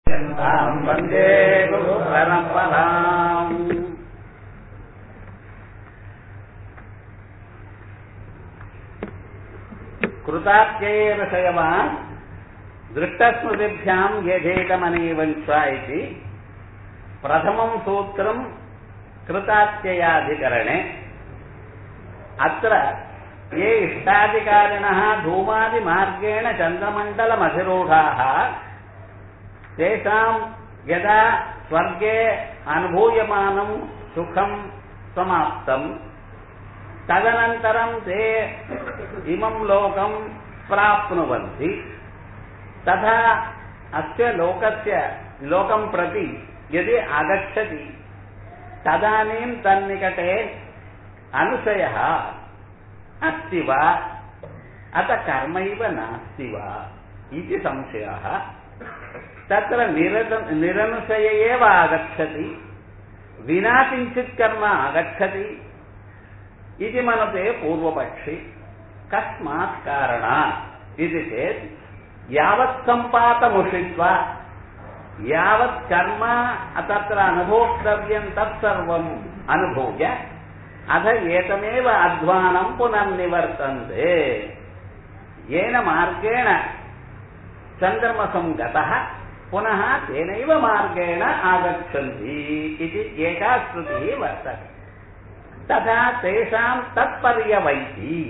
ताम् वन्दे गुरुपरम्पराम् कृतात्यैव शयवान् दृष्टस्मृतिभ्याम् यथेकमनीवञ्च इति प्रथमम् सूत्रम् कृतात्ययाधिकरणे अत्र ये इष्टाधिकारिणः धूमादिमार्गेण चन्द्रमण्डलमधिरूढाः तेषाम् यदा स्वर्गे अनुभूयमानम् सुखम् समाप्तम् तदनन्तरम् ते इमम् लोकम् प्राप्नुवन्ति तथा अस्य लोकस्य लोकम् प्रति यदि आगच्छति तदानीम् तन्निकटे अनुशयः अस्ति वा अत कर्मैव नास्ति वा इति संशयः तत्र निरत निरनुशय एव आगच्छति विना किञ्चित् कर्म आगच्छति इति मनुते पूर्वपक्षि कस्मात् कारणात् इति चेत् यावत् सम्पातमुषित्वा यावत् कर्म तत्र अनुभोक्तव्यम् तत्सर्वम् अनुभूय अथ एतमेव अध्वानम् पुनर्निवर्तन्ते येन मार्गेण चन्द्रमसम् गतः पुनः तेनैव मार्गेण आगच्छन्ति इति एका श्रुतिः वर्तते तथा तेषाम् तत्पर्यवैति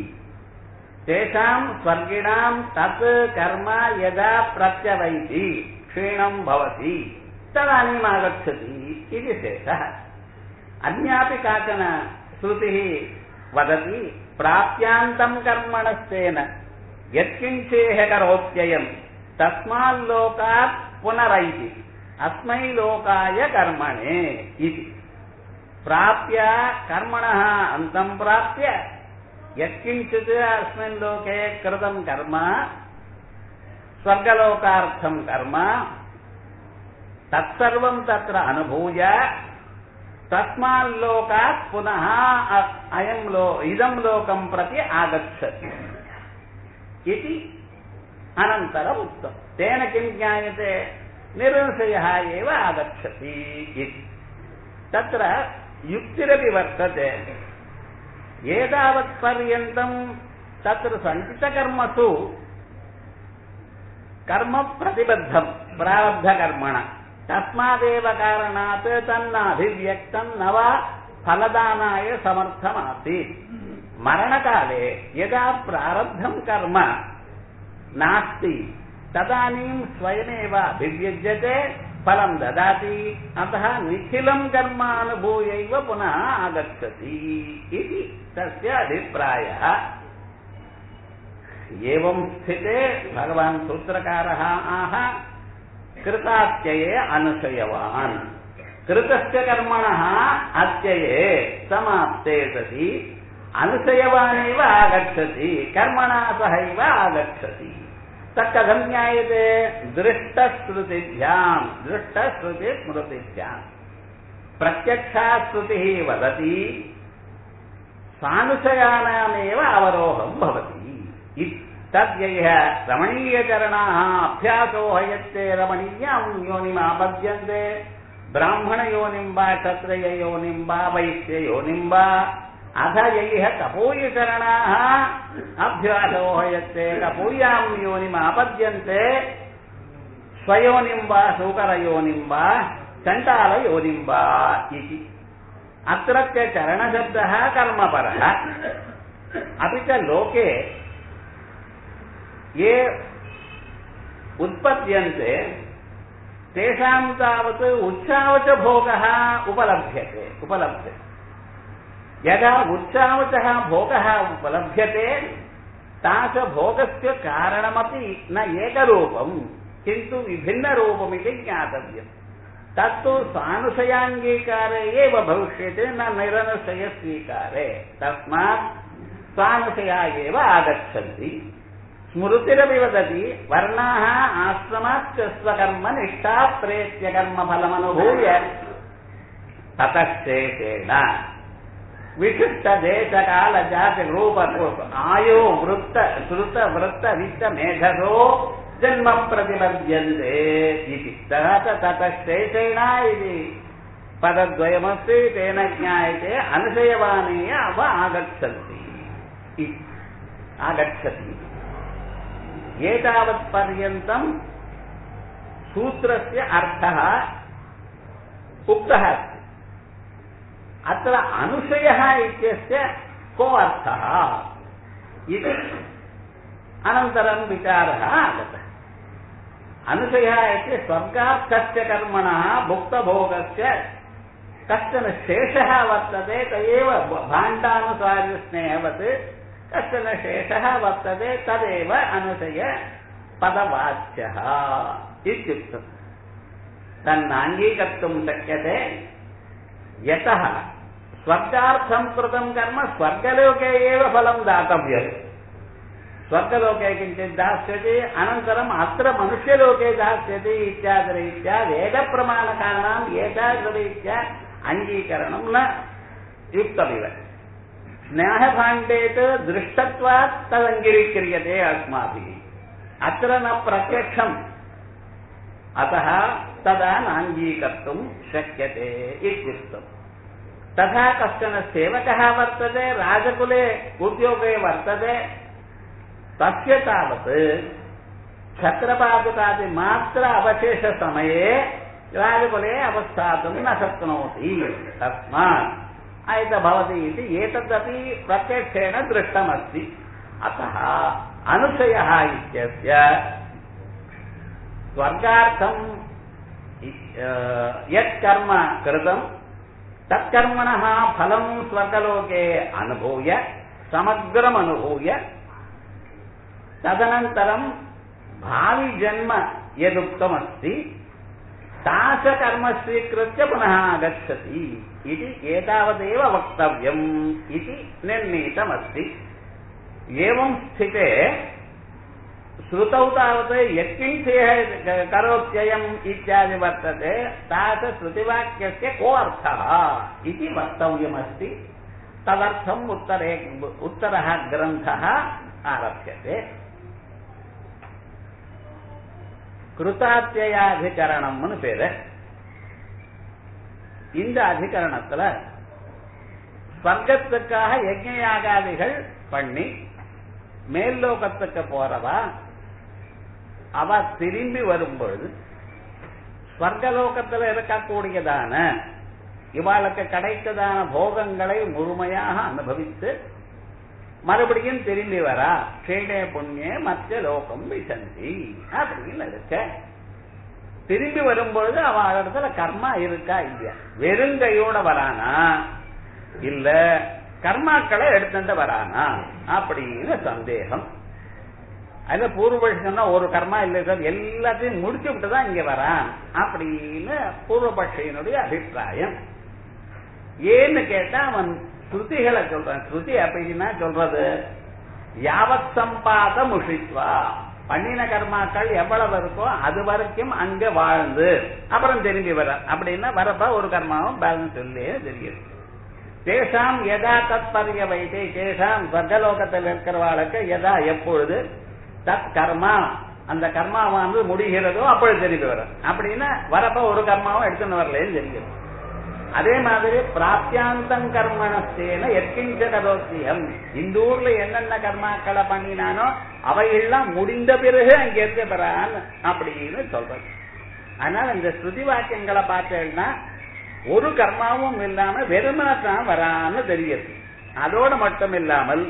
तेषाम् स्वर्गिणाम् तत् कर्म यदा प्रत्यवैति क्षीणम् भवति तदानीम् आगच्छति इति शेषः अन्यापि काचन श्रुतिः वदति प्राप्यान्तम् कर्मणस्तेन यत्किञ्चेह करोत्ययम् तस्माल्लोकात् पुनरैति अस्मै लोकाय कर्मणे इति प्राप्य कर्मणः अन्तम् प्राप्य यत्किञ्चित् अस्मिन् लोके कृतम् कर्म स्वर्गलोकार्थम् कर्म तत्सर्वम् तत्र अनुभूय तस्माल्लोकात् पुनः अयम् लो इदम् लोकम् प्रति आगच्छति इति अनन्तरम् उक्तम् तेन किं ज्ञायते निरंशयः एव आगच्छति इति तत्र युक्तिरपि वर्तते एतावत्पर्यन्तम् तत्र सञ्चितकर्मसु कर्म प्रतिबद्धम् प्रारब्धकर्मण तस्मादेव कारणात् तन्न अभिव्यक्तम् न वा फलदानाय समर्थमासीत् मरणकाले यदा प्रारब्धम् कर्म नास्ति तदानीम् स्वयमेव अभिव्यज्यते फलम् ददाति अतः निखिलम् कर्म अनुभूयैव पुनः आगच्छति इति तस्य अभिप्रायः एवम् स्थिते भगवान् सूत्रकारः आह कृतात्यये अनुशयवान् कृतस्य कर्मणः अत्यये समाप्ते सति अनुशयवानेव आगच्छति कर्मणा सहैव आगच्छति तत्कथम् ज्ञायते दृष्टश्रुतिभ्याम् दृष्टश्रुतिस्मृतिभ्याम् प्रत्यक्षाश्रुतिः वदति सानुशयानामेव अवरोहम् भवति तद्यैः रमणीयचरणाः अभ्यासो हयत्ते रमणीयाम् योनिमापद्यन्ते ब्राह्मणयोनिम् वा क्षत्रिययोनिम् वा वैश्ययोनिम् वा अथ यैः कपूयचरणाः अभ्यासो हयत्ते कपूयाम् योनिमापद्यन्ते स्वयोनिम् वा शूकरयोनिम् वा चण्डालयोनिम् वा इति अत्रत्य चरणशब्दः कर्मपरः अपि च लोके ये उत्पद्यन्ते तेषाम् तावत् उच्चावचभोगः उपलभ्यते उपलभ्यते यदा उच्चावचः भोगः उपलभ्यते तादृशभोगस्य कारणमपि न एकरूपम् किन्तु विभिन्नरूपमिति ज्ञातव्यम् तत्तु सानुशयाङ्गीकारे एव भविष्यति न निरनुशयस्वीकारे तस्मात् स्वानुशया एव आगच्छन्ति स्मृतिरपि वदति वर्णाः आश्रमाश्च स्वकर्म निष्ठा प्रेत्य कर्मफलमनुभूय ततश्चेतेन विशिष्टदेशकालजातिरूप आयो वृत्त श्रुत वृत्त वित्त मेधसो ஜன்ம பிரதிபத்தியந்தே இது ததேஷேண இது பதத்வயமஸ்தி தேன ஜாயते அனுசயவானேய அவ ஆகச்சந்தி ஆகச்சதி एतावत् पर्यन्तम् सूत्रस्य अर्थः उक्तः अस्ति अत्र अनुशयः इत्यस्य को अर्थः इति अनन्तरं विचारः आगतः अनुशयः इति स्वर्गार्थस्य कर्मणः भुक्तभोगस्य कश्चन शेषः वर्तते स एव भाण्डानुसार्यस्नेहवत् कश्चन शेषः वर्तते तदेव अनुशय पदवाच्यः इत्युक्तम् तन्नाङ्गीकर्तुं शक्यते यतः स्वर्गार्थं कृतं कर्म स्वर्गलोके एव फलं दातव्यम् स्वर्गलोके किञ्चित् दास्यति अनन्तरम् अत्र मनुष्यलोके दास्यति इत्यादिरीत्या वेदप्रमाणकानाम् एतादृरीत्या अङ्गीकरणं न युक्तमिव न्यायभाण्डेत् दृष्टत्वात् तदङ्गीक्रियते अस्माभिः अत्र न प्रत्यक्षम् अतः तदा नाङ्गीकर्तुं शक्यते इत्युक्तम् तथा कश्चन सेवकः वर्तते राजकुले उद्योगे वर्तते तस्य तावत् छत्रपादुकादिमात्र अवशेषसमये राजकुले अवस्थातुं न शक्नोति तस्मात् आयत भवति इति एतदपि प्रत्यक्षेण दृष्टमस्ति अतः अनुशयः इत्यस्य स्वर्गार्थं यत् कर्म कृतं तत्कर्मणः फलं स्वर्गलोके अनुभूय समग्रमनुभूय तदनन्तरं भाविजन्म यदुक्तमस्ति तादृशकर्म स्वीकृत्य पुनः आगच्छति इति एतावदेव वक्तव्यम् इति निर्णीतमस्ति एवं स्थिते श्रुतौ तावत् यत्किञ्चिः करोत्ययम् इत्यादि वर्तते तादृशश्रुतिवाक्यस्य को अर्थः इति वक्तव्यमस्ति तदर्थम् उत्तरे उत्तरः ग्रन्थः आरभ्यते கிருத்தாத்தியாதிகரணம்னு பேரு இந்த அதிகரணத்துல ஸ்வர்க்கத்துக்காக யஜ்ஞயாகாதிகள் பண்ணி மேல் லோகத்துக்கு போறவா அவ திரும்பி வரும்பொழுது ஸ்வர்கலோகத்தில் இருக்கக்கூடியதான இவாளுக்கு கிடைத்ததான போகங்களை முழுமையாக அனுபவித்து மறுபடியும் திரும்பி வரா க்ஷீணே புண்ணிய மத்திய லோகம் விசந்தி அப்படின்னு இருக்க திரும்பி வரும்பொழுது அவ இடத்துல கர்மா இருக்கா இல்லையா வெறுங்கையோட வரானா இல்ல கர்மாக்களை எடுத்துட்டு வரானா அப்படின்னு சந்தேகம் அதுல பூர்வபட்சம்னா ஒரு கர்மா இல்லை சார் எல்லாத்தையும் முடிச்சு விட்டு தான் இங்க வரான் அப்படின்னு பூர்வபட்சியினுடைய அபிப்பிராயம் ஏன்னு கேட்டா அவன் ஸ்ருதிகளை சொல்றான் ஸ்ருதி அப்படின்னா சொல்றது யாவத் சம்பாத முஷித்வா பண்ணின கர்மாக்கள் எவ்வளவு இருக்கோ அது வரைக்கும் அங்க வாழ்ந்து அப்புறம் திரும்பி வர அப்படின்னா வரப்ப ஒரு கர்மாவும் பேலன்ஸ் இல்லையே தெரியுது தேசாம் எதா தத்பரிய வைத்தே தேசாம் சொர்க்கலோகத்தில் இருக்கிறவாளுக்கு எதா எப்பொழுது தத் கர்மா அந்த கர்மாவானது முடிகிறதோ அப்பொழுது திரும்பி வரும் அப்படின்னா வரப்ப ஒரு கர்மாவும் எடுத்துன்னு வரலேன்னு தெரியும் அதே மாதிரி பிராப்தியாந்தம் கர்மணஸ்தேன எற்கிஞ்ச கதோத்தியம் இந்த ஊர்ல என்னென்ன கர்மாக்களை பண்ணினானோ அவையெல்லாம் முடிந்த பிறகு அங்க இருக்க பெறான் அப்படின்னு சொல்றது அதனால இந்த ஸ்ருதி வாக்கியங்களை பார்த்தேன்னா ஒரு கர்மாவும் இல்லாம வெறுமனத்தான் வரான்னு தெரியுது அதோட மட்டும் இல்லாமல்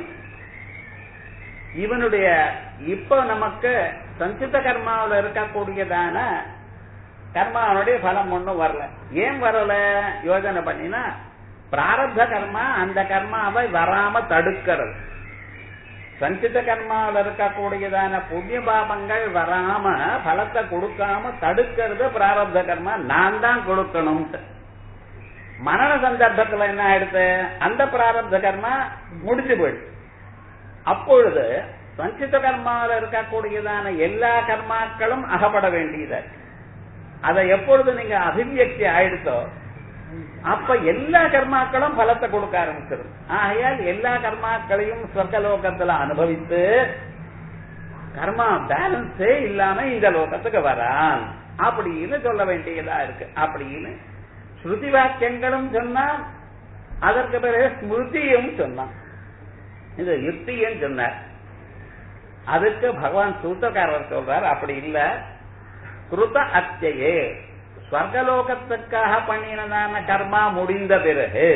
இவனுடைய இப்ப நமக்கு சஞ்சித கர்மாவில் இருக்கக்கூடியதான கர்மாவனுடைய பலம் ஒண்ணும் வரல ஏன் வரல யோஜனை பண்ணினா பிராரப்த கர்மா அந்த கர்மாவை வராம தடுக்கிறது சஞ்சித கர்மாவில் இருக்கக்கூடியதான புண்ணிய பாபங்கள் வராம பலத்தை கொடுக்காம தடுக்கிறது பிராரப்த கர்மா நான் தான் கொடுக்கணும் மரண சந்தர்ப்பத்துல என்ன ஆயிடுது அந்த பிராரப்த கர்மா முடிஞ்சு போயிடுது அப்பொழுது சஞ்சித கர்மாவில் இருக்கக்கூடியதான எல்லா கர்மாக்களும் அகப்பட வேண்டியது அதை எப்பொழுது நீங்க அபிவியக்தி ஆயிடுத்தோ அப்ப எல்லா கர்மாக்களும் பலத்தை கொடுக்க ஆரம்பிச்சிடும் ஆகையால் எல்லா கர்மாக்களையும் சொர்க்கலோகத்துல அனுபவித்து கர்மா பேலன்ஸே இல்லாம இந்த லோகத்துக்கு வரான் அப்படின்னு சொல்ல வேண்டியதா இருக்கு அப்படின்னு ஸ்ருதி வாக்கியங்களும் சொன்னா அதற்கு பிறகு ஸ்மிருதியும் சொன்னான் இது யுக்தியும் சொன்னார் அதுக்கு பகவான் சூத்தக்காரர் சொல்றார் அப்படி இல்ல கிருத அத்தியே ஸ்வர்கலோகத்துக்காக பண்ணினதான கர்மா முடிந்த பிறகு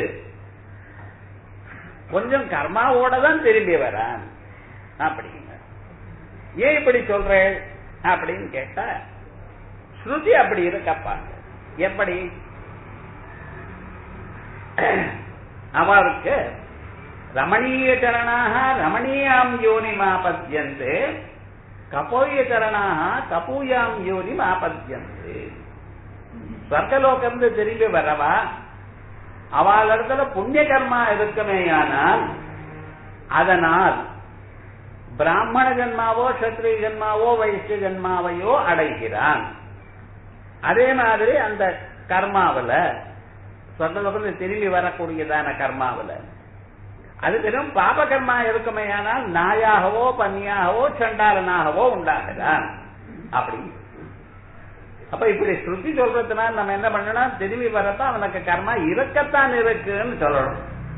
கொஞ்சம் கர்மாவோட தான் திரும்பி வரான் அப்படிங்க ஏன் இப்படி சொல்றேன் அப்படின்னு கேட்டா ஸ்ருதி அப்படி இருக்கப்பா எப்படி அவருக்கு ரமணீய சரணாக ரமணீயாம் யோனி மாபத்தியந்தே கபோய சரணாக கபூயாம் யோனி மாபத்தியந்தே ஸ்வர்கலோகம் திரும்பி வரவா அவளிடத்துல புண்ணிய கர்மா இருக்குமேயானால் அதனால் பிராமண ஜன்மாவோ சத்திரிய ஜன்மாவோ வைசிய ஜன்மாவையோ அடைகிறான் அதே மாதிரி அந்த கர்மாவில சொர்க்கலோகத்தில் திரும்பி வரக்கூடியதான கர்மாவில அது வெறும் பாப கர்மா இருக்குமேயானால் நாயாகவோ பன்னியாகவோ சண்டாளனாகவோ உண்டாகிறான் அப்படி அப்ப இப்படி ஸ்ருதி சொல்றதுனால நம்ம என்ன பண்ணணும் திரும்பி வரப்ப அவனுக்கு கர்மா இருக்கத்தான் இருக்குன்னு சொல்லணும்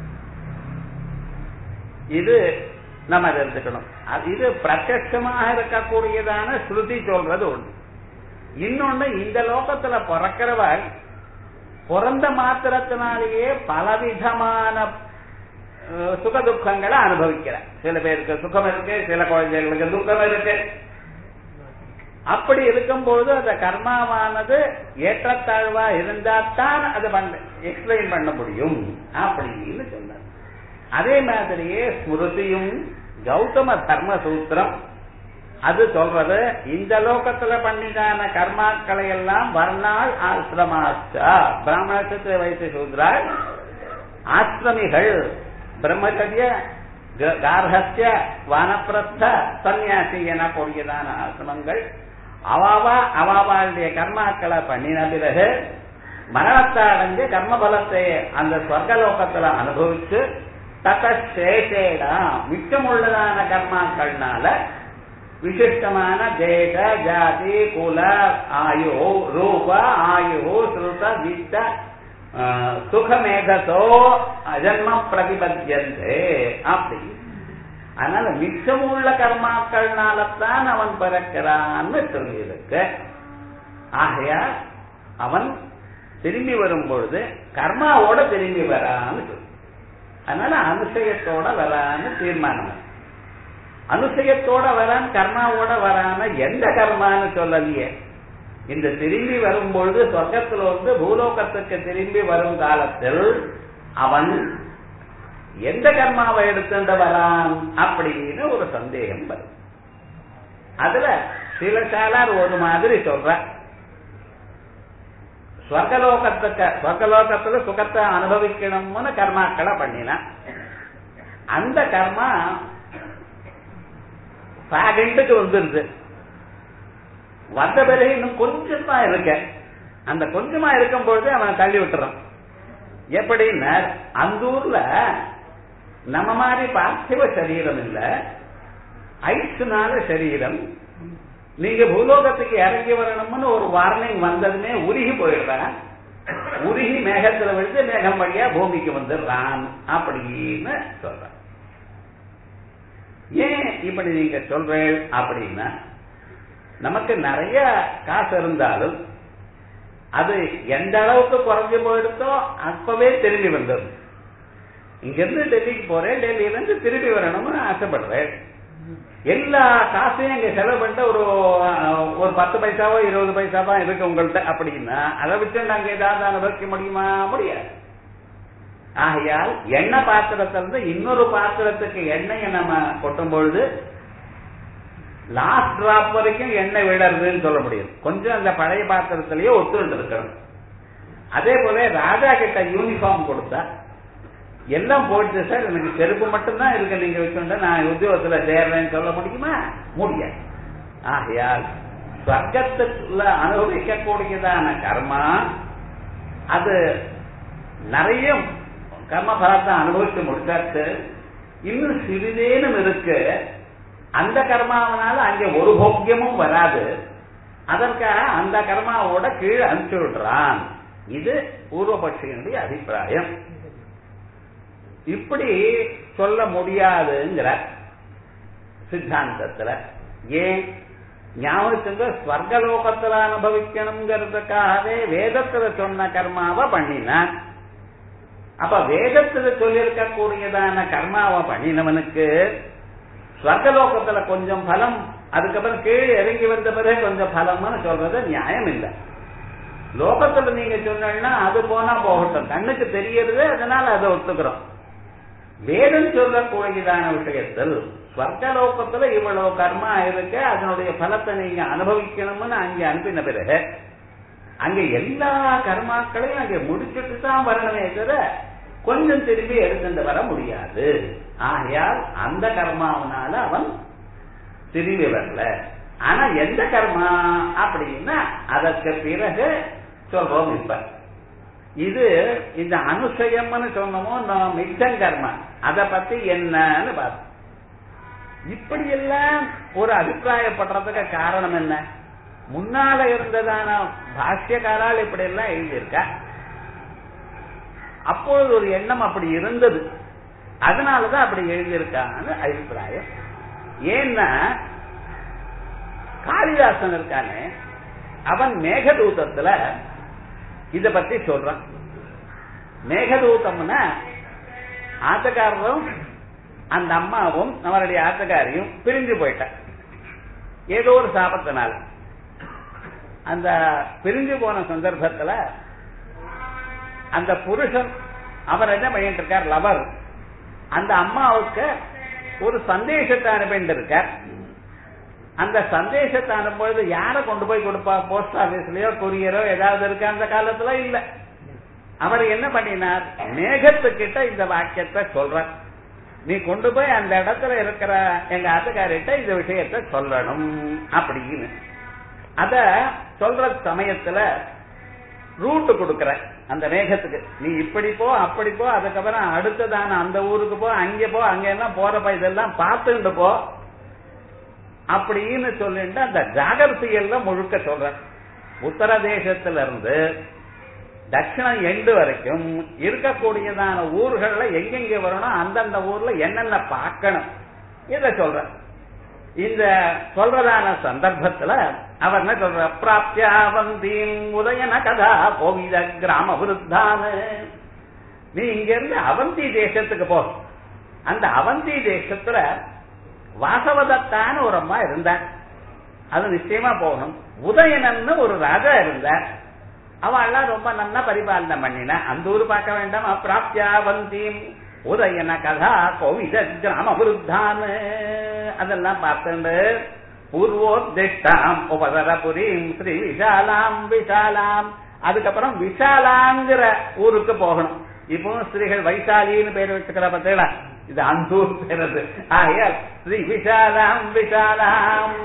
இது நம்ம தெரிஞ்சுக்கணும் இது பிரத்யட்சமாக இருக்கக்கூடியதான ஸ்ருதி சொல்றது ஒண்ணு இன்னொன்னு இந்த லோகத்துல பிறக்கிறவள் பிறந்த மாத்திரத்தினாலேயே பலவிதமான சுக துக்கங்களை அனுபவிக்கிறார் சில பேருக்கு சுகம் இருக்கு சில குழந்தைகளுக்கு துக்கம் இருக்கு அப்படி இருக்கும்போது அந்த கர்மாவானது ஏற்றத்தாழ்வா இருந்தால்தான் அதை பண்ண எக்ஸ்பிளைன் பண்ண முடியும் அப்படின்னு சொன்னார் அதே மாதிரியே ஸ்மிருதியும் கௌதம தர்ம சூத்திரம் அது சொல்றது இந்த லோகத்துல பண்ணிதான கர்மாக்களை எல்லாம் வர்ணாள் ஆசிரமாச்சா பிராமணத்தை வைத்து சூத்ராள் ஆசிரமிகள் பிரம்மச்சரிய கார்ஹஸ்ய வானப்பிரஸ்த சன்னியாசி எனக்கூடியதான ஆசிரமங்கள் அவாவா அவாவாளுடைய கர்மாக்களை பண்ணின பிறகு மரணத்தை அடைஞ்சு கர்மபலத்தை அந்த சொர்க்கலோகத்துல அனுபவிச்சு தக்க சேஷேடா மிச்சமுள்ளதான கர்மாக்கள்னால விசிஷ்டமான தேச ஜாதி குல ஆயு ரூப ஆயு ஸ்ருத வித்த சுகமேதசோ அஜன்ம பிரதிபத்தியந்தே அப்படி அதனால மிச்சமுள்ள கர்மாக்கள்னாலத்தான் அவன் பிறக்கிறான்னு சொல்லியிருக்கு ஆகையா அவன் திரும்பி வரும் பொழுது கர்மாவோட திரும்பி வரான்னு சொல்லு அதனால அனுசயத்தோட வரான்னு தீர்மானம் அனுசயத்தோட வரான் கர்மாவோட வரான எந்த கர்மான்னு சொல்லலையே இந்த திரும்பி வரும்பொழுது சொர்க்கத்தில் வந்து பூலோகத்துக்கு திரும்பி வரும் காலத்தில் அவன் எந்த கர்மாவை எடுத்துட்டு வரான் அப்படின்னு ஒரு சந்தேகம் வரும் அதுல சில சாலார் ஒரு மாதிரி சொல்ற ஸ்வர்கலோகத்துக்கு ஸ்வர்கலோகத்துல சுகத்தை அனுபவிக்கணும்னு கர்மாக்களை பண்ணினான் அந்த கர்மா செகண்டுக்கு வந்துருது வந்த பிறகு இன்னும் கொஞ்சம் தான் இருக்க அந்த கொஞ்சமா இருக்கும் பொழுது அவன் தள்ளி விட்டுறான் எப்படின்னா அந்த ஊர்ல நம்ம மாதிரி பார்த்திவ சரீரம் இல்ல ஐஸ்னால சரீரம் நீங்க பூலோகத்துக்கு இறங்கி வரணும்னு ஒரு வார்னிங் வந்ததுமே உருகி போயிடுறான் உருகி மேகத்துல விழுந்து மேகம் வழியா பூமிக்கு வந்துடுறான் அப்படின்னு சொல்றான் ஏன் இப்படி நீங்க சொல்றேன் அப்படின்னா நமக்கு நிறைய காசு இருந்தாலும் அது எந்த அளவுக்கு குறைஞ்சு போயிடுத்தோ அப்பவே திரும்பி வந்துடும் இங்க இருந்து டெல்லிக்கு போறேன் டெல்லியில இருந்து திரும்பி வரணும்னு ஆசைப்படுறேன் எல்லா காசையும் இங்க செலவு பண்ணிட்டு ஒரு ஒரு பத்து பைசாவோ இருபது பைசாவோ இருக்கு உங்கள்கிட்ட அப்படின்னா அதை விட்டு நாங்க ஏதாவது அனுபவிக்க முடியுமா முடியாது ஆகையால் எண்ணெய் பாத்திரத்திலிருந்து இன்னொரு பாத்திரத்துக்கு எண்ணெயை நம்ம கொட்டும் பொழுது லாஸ்ட் டிராப் வரைக்கும் எண்ணெய் விடறதுன்னு சொல்ல முடியும் கொஞ்சம் அந்த பழைய பாத்திரத்திலேயே ஒத்துழைட்டு இருக்கணும் அதே போல ராஜா கிட்ட யூனிஃபார்ம் கொடுத்தா எல்லாம் போயிடுச்சு சார் எனக்கு செருப்பு மட்டும்தான் இருக்கு நீங்க வச்சுட்டு நான் உத்தியோகத்துல சேர்றேன்னு சொல்ல முடியுமா முடியாது ஆகையால் ஸ்வர்க்கத்துல அனுபவிக்கக்கூடியதான கர்மா அது நிறைய கர்ம பலத்தை அனுபவிச்சு முடிச்சாச்சு இன்னும் சிறிதேனும் இருக்கு அந்த கர்மாவனால அங்கே ஒரு போக்கியமும் வராது அதற்காக அந்த கர்மாவோட கீழே அனுப்பிச்சு விடுறான் இது பூர்வபட்சியினுடைய அபிப்பிராயம் இப்படி சொல்ல முடியாதுங்கிற சித்தாந்தத்துல ஏன் ஞாபகத்துக்கு ஸ்வர்கலோகத்துல அனுபவிக்கணுங்கிறதுக்காகவே வேதத்துல சொன்ன கர்மாவை பண்ணினான் அப்ப வேதத்துல சொல்லியிருக்க கூடியதான கர்மாவை பண்ணினவனுக்கு ஸ்வர்கலோகத்துல கொஞ்சம் பலம் அதுக்கப்புறம் கீழே இறங்கி வந்த பிறகு கொஞ்சம் பலம்னு சொல்றது நியாயம் இல்லை லோகத்துல நீங்க சொன்னா அது போனா போகட்டும் கண்ணுக்கு தெரியறது அதனால அதை ஒத்துக்கிறோம் வேதம் சொல்லக்கூடியதான விஷயத்தில் ஸ்வர்கலோகத்துல இவ்வளவு கர்மா இருக்கு அதனுடைய பலத்தை நீங்க அனுபவிக்கணும்னு அங்க அனுப்பின பிறகு அங்க எல்லா கர்மாக்களையும் அங்க முடிச்சுட்டு தான் வரணுமே தவிர கொஞ்சம் திரும்பி எடுத்துட்டு வர முடியாது ஆகையால் அந்த கர்மாவனால அவன் திரும்பி வரல ஆனா எந்த கர்மா அப்படின்னா அதற்கு பிறகு சொல்றோம் இப்ப இது இந்த அனுசயம்னு சொன்னமோ நான் மிச்சம் கர்மா அதை பத்தி என்னன்னு பார்த்தோம் இப்படி எல்லாம் ஒரு அபிப்பிராயப்படுறதுக்கு காரணம் என்ன முன்னால இருந்ததான பாஷ்யக்காரால் இப்படி எல்லாம் எழுதியிருக்கா அப்பொழுது ஒரு எண்ணம் அப்படி இருந்தது அதனாலதான் அப்படி எழுதியிருக்கான்னு அபிப்பிராயம் ஏன்னா காளிதாசன் இருக்கானே அவன் மேகதூதத்துல இத பத்தி சொல்றான் மேகதூதம்னா ஆத்தக்காரரும் அந்த அம்மாவும் அவருடைய ஆத்தக்காரியும் பிரிஞ்சு போயிட்டான் ஏதோ ஒரு சாபத்தினால அந்த பிரிஞ்சு போன சந்தர்ப்பத்துல அந்த புருஷன் அவர் என்ன பண்ணிட்டு இருக்கார் லவர் அந்த அம்மாவுக்கு ஒரு சந்தேசத்தை அனுப்பிட்டு இருக்கார் அந்த சந்தேசத்தை அனுப்பும்பொழுது யாரை கொண்டு போய் கொடுப்பா போஸ்ட் ஆபீஸ்லயோ கொரியரோ ஏதாவது இருக்கா அந்த காலத்துல இல்ல அவர் என்ன பண்ணினார் மேகத்துக்கிட்ட இந்த வாக்கியத்தை சொல்ற நீ கொண்டு போய் அந்த இடத்துல இருக்கிற எங்க ஆத்துக்காரிட்ட இந்த விஷயத்த சொல்லணும் அப்படின்னு அத சொல்ற சமயத்துல ரூட் கொடுக்கற அந்த மேகத்துக்கு நீ இப்படி போ அப்படி போ அதுக்கப்புறம் அடுத்ததான அந்த ஊருக்கு போ அங்க போ அங்க எல்லாம் போறப்ப இதெல்லாம் பார்த்துட்டு போ அப்படின்னு சொல்லிட்டு அந்த ஜாகிரதையல்ல முழுக்க சொல்ற உத்தர தேசத்துல இருந்து தட்சிணம் எண்டு வரைக்கும் இருக்கக்கூடியதான ஊர்கள்ல எங்கெங்க வரணும் அந்தந்த ஊர்ல என்னென்ன பார்க்கணும் இத சொல்ற இந்த சொல்றதான சந்தர்ப்பத்துல அவர் என்ன சொல்ற பிராப்தியாவந்தீம் உதயன கதா கோவித கிராம விருத்தான நீ இங்க இருந்து அவந்தி தேசத்துக்கு போ அந்த அவந்தி தேசத்துல வாசவதத்தான ஒரு அம்மா இருந்தார் அது நிச்சயமா போகணும் உதயனன்னு ஒரு ராஜா இருந்தார் அவள்லாம் ரொம்ப நல்லா பரிபாலனை பண்ணினா அந்த ஊர் பார்க்க வேண்டாம் அப்பிராப்தியாவந்தீம் உதயன கதா கோவித கிராம விருத்தான் அதெல்லாம் பார்த்துண்டு பூர்வோத்திஷ்டாம் உபதரபுரீம் ஸ்ரீ விஷாலாம் விஷாலாம் அதுக்கப்புறம் விஷாலாங்கிற ஊருக்கு போகணும் இப்போ ஸ்திரீகள் வைசாலின்னு பேர் வச்சுக்கிற பார்த்தீங்களா இது அந்த ஊர் பேரது ஆகையால் ஸ்ரீ விஷாலாம் விஷாலாம்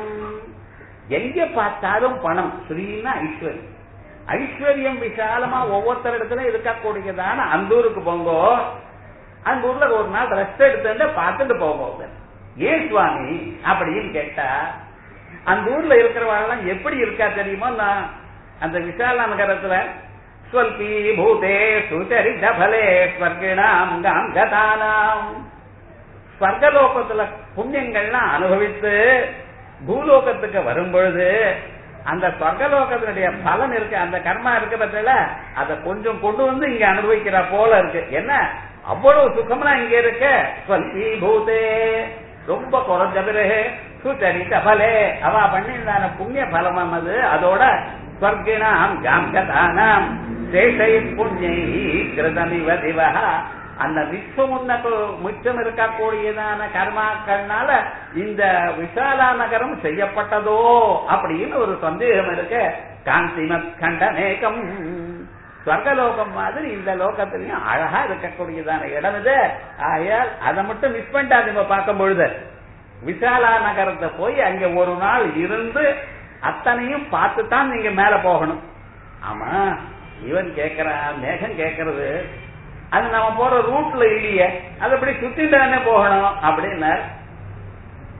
எங்க பார்த்தாலும் பணம் ஸ்ரீன்னா ஐஸ்வர்யம் ஐஸ்வர்யம் விசாலமா ஒவ்வொருத்தர் இடத்துல இருக்கக்கூடியதான அந்த ஊருக்கு போங்கோ அந்த ஊர்ல ஒரு நாள் ரெஸ்ட் எடுத்து பார்த்துட்டு போங்க ஏன் சுவாமி அப்படின்னு கேட்டா அந்த ஊர்ல இருக்கிறவங்க எப்படி இருக்கா தெரியுமா நான் அந்த விசால நகரத்துல ஸ்வல்பி பூதே சுச்சரித பலே ஸ்வர்கிணாம் கதானாம் ஸ்வர்கலோகத்துல புண்ணியங்கள்லாம் அனுபவித்து பூலோகத்துக்கு வரும் பொழுது அந்த சொர்க்கலோகத்தினுடைய பலன் இருக்கு அந்த கர்மா இருக்கு பத்தில அதை கொஞ்சம் கொண்டு வந்து இங்க அனுபவிக்கிற போல இருக்கு என்ன அவ்வளவு சுகம்னா இங்க இருக்க ஸ்வல்பி பூதே ரொம்ப குறைஞ்ச பிறகு சுச்சரித்த பலே அவ பண்ணியிருந்தான புண்ணிய பலமம் அது அதோட ஸ்வர்கிணாம் ஜாம்கதானாம் சேஷை புண்ணியை கிருதமிவ திவஹா அந்த மிச்சம் மிச்சம் இருக்கக்கூடியதான கர்மாக்கள்னால இந்த விசாலா நகரம் செய்யப்பட்டதோ அப்படின்னு ஒரு சந்தேகம் இருக்கு காந்திமத் கண்டனேகம் ஸ்வர்கலோகம் மாதிரி இந்த லோகத்திலையும் அழகா இருக்கக்கூடியதான இடம் இது ஆகையால் அதை மட்டும் மிஸ் பண்ணிட்டாதீங்க பார்க்கும் பொழுது விசாலா நகரத்தை போய் அங்க ஒரு நாள் இருந்து அத்தனையும் பார்த்து தான் நீங்க மேல போகணும் ஆமா இவன் கேக்குறான் மேகம் கேக்குறது அது நம்ம போற ரூட்ல இல்லையே அது அப்படி சுத்திட்டு தானே போகணும் அப்படின்னார்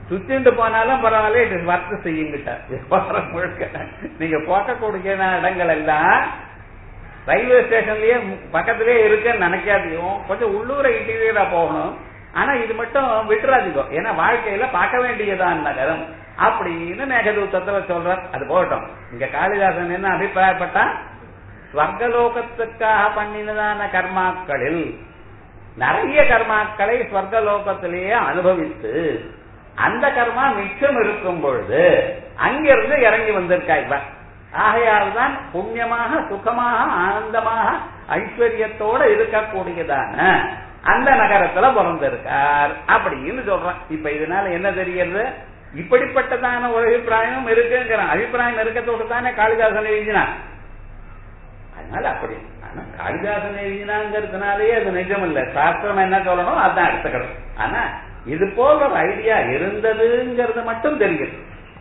சுத்திண்டு போனாலும் பரவாயில்ல இது வர்த்து செய்யுங்கிட்ட வியாபாரம் முழுக்க நீங்க போக்கக்கூடிய இடங்கள் எல்லாம் ரயில்வே ஸ்டேஷன்லயே பக்கத்திலேயே இருக்குன்னு நினைக்காதையும் கொஞ்சம் உள்ளூர இன்டீரியரா போகணும் ஆனா இது மட்டும் விட்டுறாதீங்க ஏன்னா வாழ்க்கையில பார்க்க வேண்டியதான் நகரம் அப்படின்னு மேகதூத்தத்துல சொல்றார் அது போகட்டும் இங்க காளிதாசன் என்ன அபிப்பிராயப்பட்டா ஸ்வர்கலோகத்துக்காக பண்ணினதான கர்மாக்களில் நிறைய கர்மாக்களை ஸ்வர்கலோகத்திலேயே அனுபவித்து அந்த கர்மா மிச்சம் இருக்கும் பொழுது அங்கிருந்து இறங்கி வந்திருக்கா இவன் ஆகையால் தான் புண்ணியமாக சுகமாக ஆனந்தமாக ஐஸ்வர்யத்தோட இருக்கக்கூடியதான அந்த நகரத்துல பிறந்திருக்கார் அப்படின்னு சொல்றான் இப்ப இதனால என்ன தெரிகிறது இப்படிப்பட்டதான ஒரு அபிப்பிராயம் இருக்குங்கிறான் அபிப்பிராயம் இருக்கத்தோடு தானே காளிதாசன் எழுதினான் அதனால அப்படி ஆனா காளிதாசன் எழுதினாங்கிறதுனாலேயே அது நிஜம் இல்ல சாஸ்திரம் என்ன சொல்லணும் அதான் எடுத்துக்கணும் ஆனா இது போல ஒரு ஐடியா இருந்ததுங்கிறது மட்டும் தெரியுது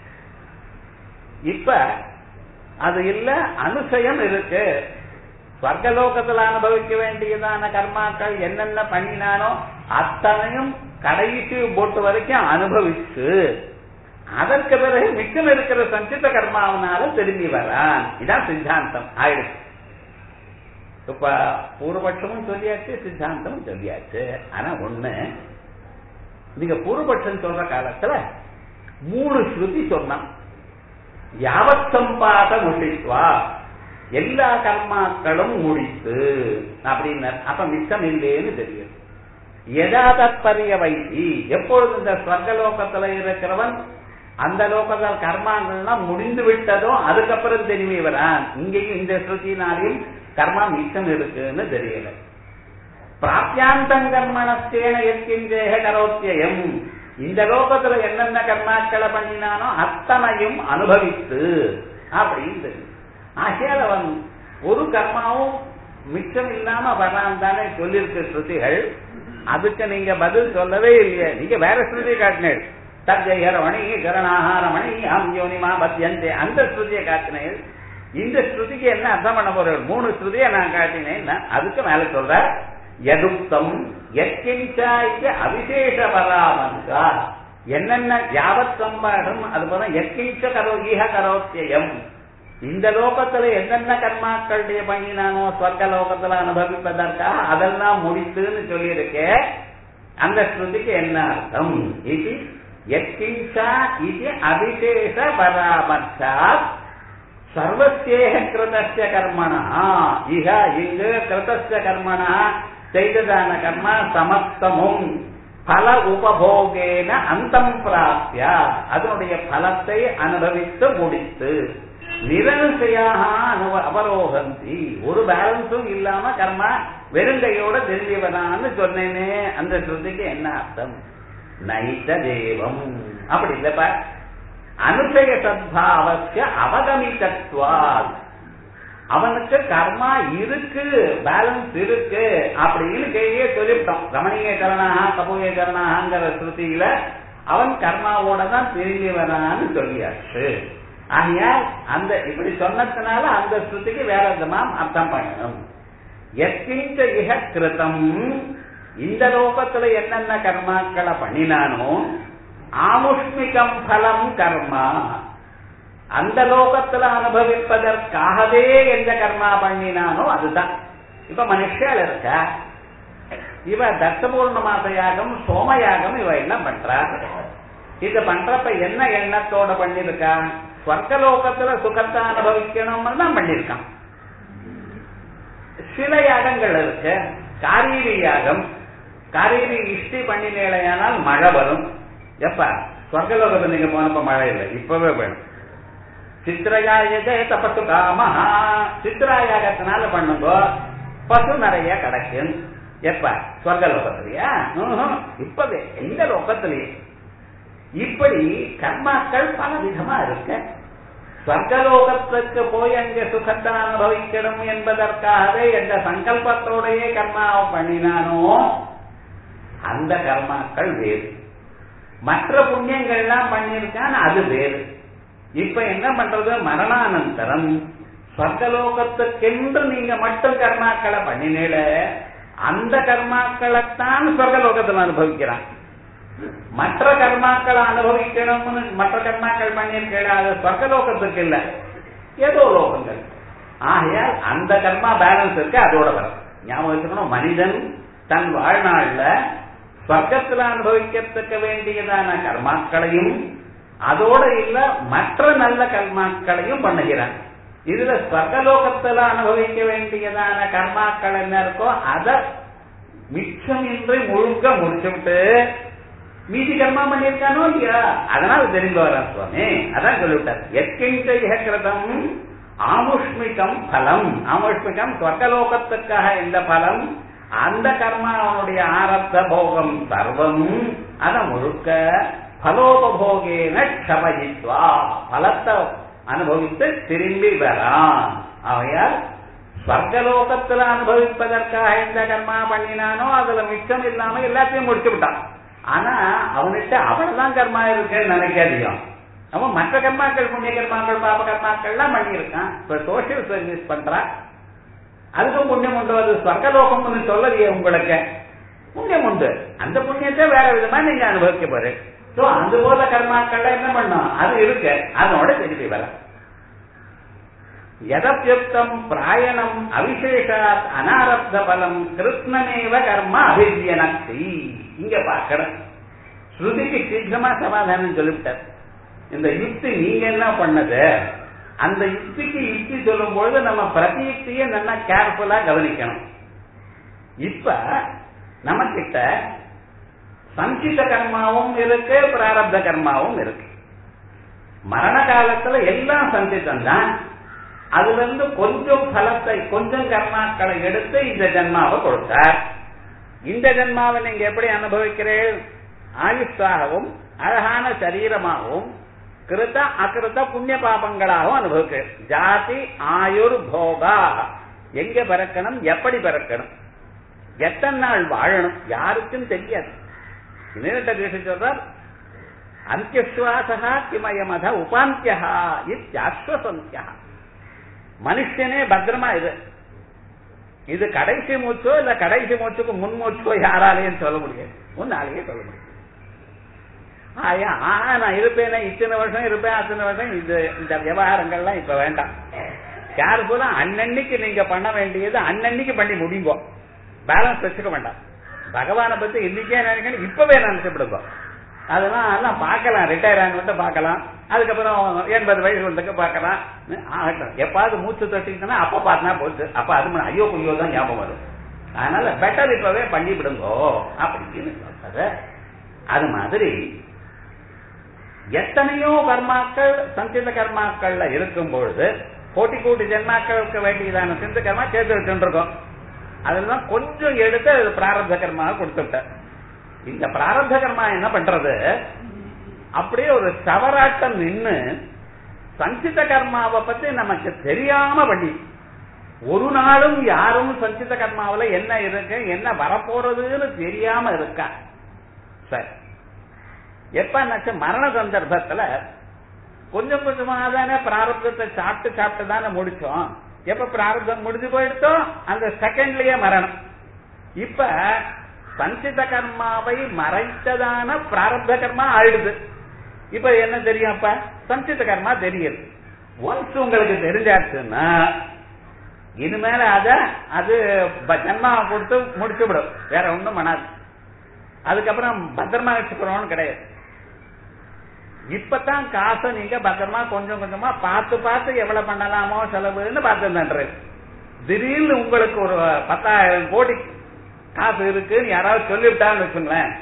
இப்ப அது இல்ல அனுசயம் இருக்கு ஸ்வர்கலோகத்தில் அனுபவிக்க வேண்டியதான கர்மாக்கள் என்னென்ன பண்ணினானோ அத்தனையும் கடைசி போட்டு வரைக்கும் அனுபவிச்சு அதற்கு பிறகு மிச்சம் இருக்கிற சஞ்சித கர்மாவனால திரும்பி வரான் இதான் சித்தாந்தம் ஆயிடுச்சு இப்ப பூர்வபட்சமும் சொல்லியாச்சு சித்தாந்தமும் சொல்லியாச்சு ஆனா ஒண்ணு நீங்க பூர்வபட்சம் சொல்ற காலத்துல மூணு ஸ்ருதி சொன்னான் யாவத் சம்பாத முடித்வா எல்லா கர்மாக்களும் முடித்து அப்படின்னார் அப்ப மிச்சம் இல்லைன்னு தெரியும் எதாதற்பரிய வைத்தி எப்பொழுது இந்த ஸ்வர்கலோகத்துல இருக்கிறவன் அந்த லோகத்தில் கர்மாங்கள்லாம் முடிந்து விட்டதோ அதுக்கப்புறம் திரும்பி வரான் இங்கேயும் இந்த ஸ்ருதினாலையும் கர்மா மிச்சம் இருக்குன்னு தெரியல பிராப்தியாந்தம் கர்மணஸ்தேன என்கின்றேக கரோத்தியம் இந்த லோகத்துல என்னென்ன கர்மாக்களை பண்ணினானோ அத்தனையும் அனுபவித்து அப்படின்னு ஆகையால் அவன் ஒரு கர்மாவும் மிச்சம் இல்லாம வரான் தானே சொல்லியிருக்கு ஸ்ருதிகள் அதுக்கு நீங்க பதில் சொல்லவே இல்லையே நீங்க வேற ஸ்ருதி காட்டினேன் தர்ஜயரமணி கரணாகாரமணி ஆம் யோனிமா பத்தியந்தே அந்த ஸ்ருதியை காட்டினேன் இந்த ஸ்ருதிக்கு என்ன அர்த்தம் பண்ண போறேன் மூணு ஸ்ருதியை நான் காட்டினேன் அதுக்கு மேல சொல்ற எதுக்தம் எக்கிஞ்சாய்க்கு அவிசேஷ பராமன்கா என்னென்ன யாவத் சம்பாடம் அது போல எக்கிஞ்ச கரோ ஈக கரோத்தியம் இந்த லோகத்துல என்னென்ன கர்மாக்களுடைய பண்ணினானோ ஸ்வர்க்க லோகத்துல அனுபவிப்பதற்காக அதெல்லாம் முடித்துன்னு சொல்லியிருக்கேன் அந்த ஸ்ருதிக்கு என்ன அர்த்தம் இது எக்கிஞ்சா இது அவிசேஷ பராமர்ஷா சர்வத்தேக கிருதஸ்ய கர்மணா இக இங்கு கிருதஸ்ய கர்மணா செய்ததான கர்ம சமஸ்தமும் பல உபபோகேன அந்தம் பிராப்திய அதனுடைய பலத்தை அனுபவித்து முடித்து நிரசையாக அனுப அபரோகந்தி ஒரு பேலன்ஸும் இல்லாம கர்மா வெறுங்கையோட திரும்பியவனான்னு சொன்னேனே அந்த ஸ்ருதிக்கு என்ன அர்த்தம் நைத்த தேவம் அப்படி இல்லப்பா அனுசய சத்பாவஸ்ய அவகமிதத்வாத் அவனுக்கு கர்மா இருக்கு பேலன்ஸ் இருக்கு அப்படின்னு கையே சொல்லிவிட்டோம் ரமணீய கரணாக கபூய கரணாங்கிற ஸ்ருதியில அவன் கர்மாவோட தான் திரும்பி வரான்னு சொல்லியாச்சு ஆகையால் அந்த இப்படி சொன்னதுனால அந்த ஸ்ருதிக்கு வேற விதமா அர்த்தம் பண்ணணும் எத்திஞ்ச இக கிருதம் இந்த லோகத்துல என்னென்ன கர்மாக்களை பண்ணினானோ ஆமுஷ்மிகம் பலம் கர்மா அந்த லோகத்துல அனுபவிப்பதற்காகவே எந்த கர்மா பண்ணினானோ அதுதான் இப்ப மனுஷால் இருக்க இவ தர்சபூர்ணமாச யாகம் சோமயாகம் இவ எல்லாம் பண்றா இது பண்றப்ப என்ன எண்ணத்தோட பண்ணிருக்கா ஸ்வர்க்கலோகத்துல சுகத்தை அனுபவிக்கணும்னு தான் பண்ணிருக்கான் சில யாகங்கள் இருக்கு காரீரி யாகம் காரீரி இஷ்டி பண்ணினேலையானால் மழை வரும் எப்ப ஸ்வர்கலோகத்தில் நீங்க போனப்ப மழை இல்லை இப்பவே வேணும் சித்திரயாயதே தப்பத்து காமஹா சித்திராயாகத்தினால பண்ணுங்கோ பசு நிறைய கிடைக்கும் எப்ப ஸ்வர்கலோகத்திலயா இப்பவே எந்த லோகத்திலேயே இப்படி கர்மாக்கள் பல விதமா இருக்கு ஸ்வர்கலோகத்துக்கு போய் அங்க சுகத்தை அனுபவிக்கணும் என்பதற்காகவே எந்த சங்கல்பத்தோடையே கர்மாவை பண்ணினானோ அந்த கர்மாக்கள் வேறு மற்ற புண்ணியங்கள்லாம் பண்ணியிருக்கான் அது வேறு இப்ப என்ன பண்றது மரணானந்தரம் சொர்க்கலோகத்துக்கென்று நீங்க மட்டும் கர்மாக்களை பண்ணினேல அந்த கர்மாக்களைத்தான் சொர்க்கலோகத்தில் அனுபவிக்கிறான் மற்ற கர்மாக்களை அனுபவிக்கணும்னு மற்ற கர்மாக்கள் பண்ணியிருக்கேன் அது ஸ்வர்கலோகத்துக்கு இல்ல ஏதோ லோகங்கள் ஆகையால் அந்த கர்மா பேலன்ஸ் இருக்கு அதோட வரும் ஞாபகம் வச்சுக்கணும் மனிதன் தன் வாழ்நாள்ல ஸ்வர்க்கத்தில் அனுபவிக்கத்தக்க வேண்டியதான கர்மாக்களையும் அதோட இல்ல மற்ற நல்ல கர்மாக்களையும் பண்ணுகிறான் இதுல ஸ்வர்கலோகத்துல அனுபவிக்க வேண்டியதான கர்மாக்கள் என்ன இருக்கோ அத மிச்சம் இன்றி முழுக்க முடிச்சுவிட்டு மீதி கர்மா பண்ணியிருக்கானோ இல்லையா அதனால தெரிந்து வர சுவாமி அதான் சொல்லிவிட்டார் எற்கின்ற கிருதம் ஆமுஷ்மிகம் பலம் ஆமுஷ்மிகம் ஸ்வர்கலோகத்துக்காக எந்த பலம் அந்த கர்மாவனுடைய ஆரத்த போகம் சர்வம் அத முழுக்க பலோபபோகேன க்ஷமயித்வா பலத்தை அனுபவித்து திரும்பி வரான் ஆகையால் ஸ்வர்கலோகத்துல அனுபவிப்பதற்காக எந்த கர்மா பண்ணினானோ அதுல மிச்சம் இல்லாம எல்லாத்தையும் முடிச்சு விட்டான் ஆனா அவன்கிட்ட அவ்வளவுதான் கர்மா இருக்குன்னு நினைக்காதீங்க அவன் மற்ற கர்மாக்கள் புண்ணிய கர்மாக்கள் பாப கர்மாக்கள்லாம் பண்ணியிருக்கான் இப்ப சோசியல் சர்வீஸ் பண்றான் அதுக்கும் புண்ணியம் உண்டு அது ஸ்வர்கலோகம்னு சொல்லலையே உங்களுக்கு புண்ணியம் உண்டு அந்த புண்ணியத்தை வேற விதமா நீங்க அனுபவிக்க போறேன் சோ அது போல கர்மாக்கள்ல என்ன பண்ணும் அது இருக்கு அதோட திருப்பி வர எதப்யுக்தம் பிராயணம் அவிசேஷாத் அனாரப்த பலம் கிருஷ்ணனேவ கர்ம அபிவியனக்தி இங்க பார்க்கணும் ஸ்ருதிக்கு சீக்கிரமா சமாதானம் சொல்லிவிட்டார் இந்த யுக்தி நீங்க என்ன பண்ணது அந்த யுக்திக்கு யுக்தி சொல்லும் பொழுது நம்ம பிரதியுக்தியை நல்லா கேர்ஃபுல்லா கவனிக்கணும் இப்ப நம்ம கிட்ட சஞ்சித கர்மாவும் இருக்கு பிராரப்த கர்மாவும் இருக்கு மரண காலத்துல எல்லாம் சஞ்சிதம் தான் அதுல இருந்து கொஞ்சம் பலத்தை கொஞ்சம் கர்மாக்களை எடுத்து இந்த ஜென்மாவை கொடுத்தார் இந்த ஜென்மாவை நீங்க எப்படி அனுபவிக்கிறீர்கள் ஆயுஷாகவும் அழகான சரீரமாகவும் கிருத்த அகிருத்த புண்ணிய பாபங்களாகவும் அனுபவிக்க ஜாதி ஆயுர் போகா எங்க பிறக்கணும் எப்படி பிறக்கணும் எத்தனை நாள் வாழணும் யாருக்கும் தெரியாது இன்னிட்ட தேசம் சொல்றார் அந்தியஸ்வாசா கிமயமத உபாந்தியா இத்தியாஸ்வசந்தியா மனுஷனே பத்திரமா இது இது கடைசி மூச்சோ இல்ல கடைசி மூச்சுக்கு முன் மூச்சோ யாராலையும் சொல்ல முடியாது முன்னாலேயே சொல்ல முடியாது ஆயா ஆஹா நான் இருப்பேனே இத்தனை வருஷம் இருப்பேன் அத்தனை வருஷம் இது இந்த விவகாரங்கள்லாம் இப்ப வேண்டாம் கேர்ஃபுல்லா அன்னன்னைக்கு நீங்க பண்ண வேண்டியது அன்னன்னைக்கு பண்ணி முடியுங்க பேலன்ஸ் வச்சுக்க வேண்டாம் பகவானை பத்தி இன்னைக்கே நினைக்கணும் இப்பவே நினைச்சுடுங்க அதெல்லாம் எல்லாம் பார்க்கலாம் ரிட்டையர் ஆனவங்க பார்க்கலாம் அதுக்கப்புறம் எண்பது வயசு வந்ததுக்கு பார்க்கலாம் ஆகட்டும் எப்பாவது மூச்சு தட்டிக்கிட்டோம்னா அப்ப பார்த்தா போச்சு அப்ப அது முன்ன ஐயோ குய்யோ தான் ஞாபகம் வரும் அதனால பெட்டர் இப்பவே பண்ணி விடுங்கோ அப்படின்னு சொல்றது அது மாதிரி எத்தனையோ கர்மாக்கள் சஞ்சித கர்மாக்கள்ல இருக்கும் பொழுது கோட்டி கோட்டி ஜென்மாக்களுக்கு வேண்டியதான சிந்த கர்மா சேர்த்து வச்சுருக்கோம் அதெல்லாம் கொஞ்சம் எடுத்து அது பிராரப்த கர்மாவை கொடுத்துட்டேன் இந்த பிராரப்த கர்மா என்ன பண்றது அப்படியே ஒரு சவராட்டம் நின்னு சஞ்சித கர்மாவை பத்தி நமக்கு தெரியாம பண்ணி ஒரு நாளும் யாரும் சஞ்சித கர்மாவில என்ன இருக்கு என்ன வரப்போறதுன்னு தெரியாம இருக்கா சரி எப்ப மரண சந்தர்ப்பத்துல கொஞ்சம் கொஞ்சமா தானே பிராரப்தத்தை சாப்பிட்டு சாப்பிட்டு தானே முடிச்சோம் எப்ப பிராரப்தம் முடிஞ்சு போயிடுச்சோ அந்த செகண்ட்லயே மரணம் இப்ப சஞ்சித கர்மாவை மறைத்ததான பிராரப்த கர்மா ஆயிடுது இப்ப என்ன தெரியும் அப்ப சஞ்சித கர்மா தெரியுது ஒன்ஸ் உங்களுக்கு தெரிஞ்சாச்சுன்னா இனிமேல அத அது ஜன்மா கொடுத்து முடிச்சு விடும் வேற ஒண்ணும் பண்ணாது அதுக்கப்புறம் பத்திரமா வச்சுக்கிறோம்னு கிடையாது இப்பதான் காசை நீங்க பத்திரமா கொஞ்சம் கொஞ்சமா பார்த்து பார்த்து எவ்வளவு பண்ணலாமோ செலவுன்னு பார்த்து திடீர்னு உங்களுக்கு ஒரு பத்தாயிரம் கோடி காசு இருக்குன்னு யாராவது சொல்லிவிட்டான்னு வச்சுங்களேன்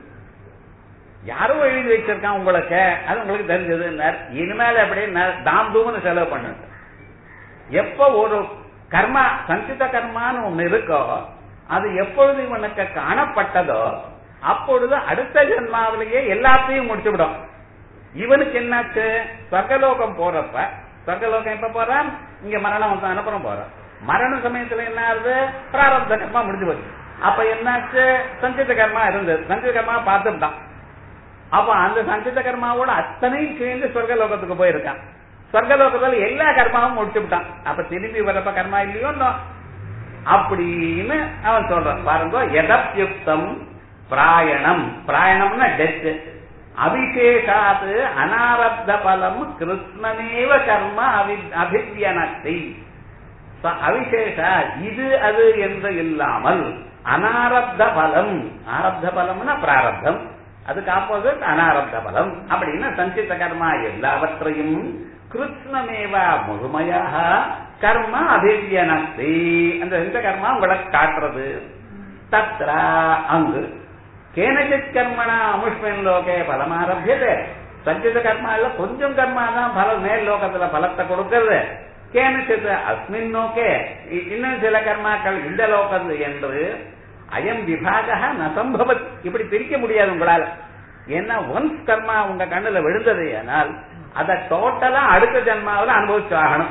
யாரோ எழுதி வச்சிருக்கான் உங்களுக்கு அது உங்களுக்கு தெரிஞ்சது இனிமேல எப்படி தாம் தூம்னு செலவு பண்ணுங்க எப்ப ஒரு கர்மா சஞ்சித கர்மான்னு ஒண்ணு இருக்கோ அது எப்பொழுது இவனுக்கு காணப்பட்டதோ அப்பொழுது அடுத்த ஜென்மாவிலேயே எல்லாத்தையும் முடிச்சு விடும் இவனுக்கு என்னாச்சு சொர்க்கலோகம் போறப்ப சொர்க்கலோகம் எப்ப போறான் இங்க மரணம் வந்து அனுப்புறம் போறான் மரண சமயத்துல என்ன ஆகுது பிராரப்த கர்மா முடிஞ்சு போச்சு அப்ப என்னாச்சு சஞ்சித கர்மா இருந்தது சஞ்சித கர்மா பார்த்துட்டான் அப்ப அந்த சஞ்சித கர்மாவோட அத்தனையும் சேர்ந்து சொர்க்கலோகத்துக்கு போயிருக்கான் சொர்க்கலோகத்துல எல்லா கர்மாவும் முடிச்சு விட்டான் அப்ப திரும்பி வரப்ப கர்மா இல்லையோ அப்படின்னு அவன் சொல்றான் பாருங்க எதப்யுக்தம் பிராயணம் பிராயணம்னா டெத் அபிஷேகாத் அனாரப்த பலம் கிருஷ்ணனேவ கர்ம அவி- அபித்யனத்தை ச- அவிசேஷ இது அது என்று இல்லாமல் அனாரப்த பலம் ஆரப்த பலம்னா பிராரப்தம் அதுக்கு ஆப்போசிட் அனாரப்த பலம் அப்படின்னா சஞ்சித கர்மா எல்லாவற்றையும் கிருஷ்ணமேவா முழுமையாக கர்ம அபிவியனத்தை அந்த இந்த கர்மா உங்களை காட்டுறது தத்ரா அங்கு கேனச்சித் கர்மணா அமுஷ்மின் லோகே பலமாரபியதே சஞ்சித கர்மா இல்ல கொஞ்சம் கர்மா தான் பல மேல் லோகத்துல பலத்தை கொடுக்கிறது கேனச்சித் அஸ்மின் நோக்கே இ- இன்னும் சில கர்மாக்கள் இந்த லோகம் என்று அயம் விபாக நசம்பவத் இப்படி பிரிக்க முடியாது உங்களால ஏன்னா ஒன்ஸ் கர்மா உங்க கண்ணுல விழுந்தது ஆனால் அதை டோட்டலா அடுத்த ஜென்மாவில் அனுபவிச்சு ஆகணும்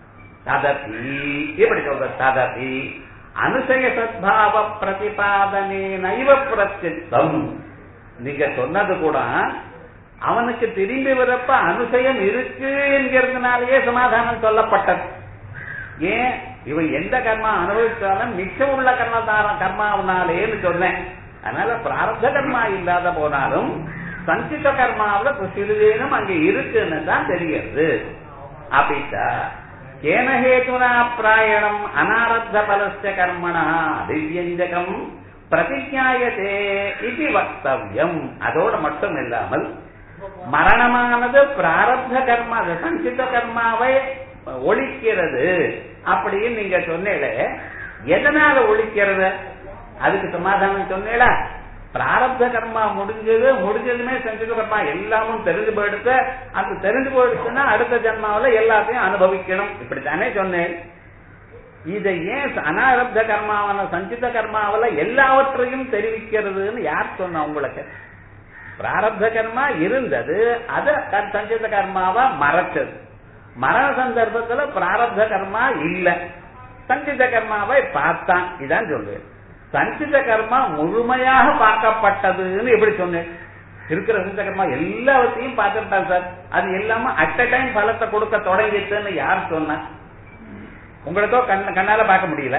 ததபி இப்படி சொல்ற ததபி அனுசய சத்பாவ பிரதிபாதனே நைவ பிரத்யம் நீங்க சொன்னது கூட அவனுக்கு திரும்பி வரப்ப அனுசயம் இருக்கு என்கிறதுனாலேயே சமாதானம் சொல்லப்பட்டது ஏன் இவன் எந்த கர்மா அனுபவிச்சாலும் மிச்சம் உள்ள கர்மதான கர்மாவனாலேன்னு சொன்னேன் அதனால பிராரப்த கர்மா இல்லாத போனாலும் சஞ்சித கர்மாவில் சிறிதேனும் அங்க இருக்குன்னு தான் தெரிகிறது அப்படிட்டா கேன ஹேதுனா பிராயணம் அனாரப்த பலஸ்ய கர்மணா திவ்யஞ்சகம் பிரதிஜாயதே இது வக்தவ்யம் அதோட மட்டும் இல்லாமல் மரணமானது பிராரப்த கர்மா அது சஞ்சித கர்மாவை ஒழிக்கிறது அப்படின்னு நீங்க சொன்னீங்களே எதனால ஒழிக்கிறது அதுக்கு சமாதானம் சொன்னீங்களா பிராரப்த கர்மா முடிஞ்சது முடிஞ்சதுமே சஞ்சித கர்மா எல்லாமும் தெரிஞ்சு போயிடுத்து அது தெரிஞ்சு போயிடுச்சுன்னா அடுத்த ஜென்மாவுல எல்லாத்தையும் அனுபவிக்கணும் இப்படித்தானே சொன்னேன் இதை ஏன் அனாரப்த கர்மாவான சஞ்சித கர்மாவில எல்லாவற்றையும் தெரிவிக்கிறதுன்னு யார் சொன்னா உங்களுக்கு பிராரப்த கர்மா இருந்தது அது க- சஞ்சித கர்மாவா மறைச்சது மரண சந்தர்ப்பத்துல பிராரப்த கர்மா இல்ல சஞ்சித கர்மாவை பார்த்தான் இதான் சொல்லுவேன் சஞ்சித கர்மா முழுமையாக பார்க்கப்பட்டதுன்னு எப்படி சொன்னேன் இருக்கிற சஞ்சித கர்மா எல்லாவற்றையும் பார்த்துட்டான் சார் அது எல்லாமே அட் அ டைம் பலத்தை கொடுக்க தொடங்கிச்சுன்னு யார் சொன்னா உங்களுக்கோ கண்ண கண்ணால பார்க்க முடியல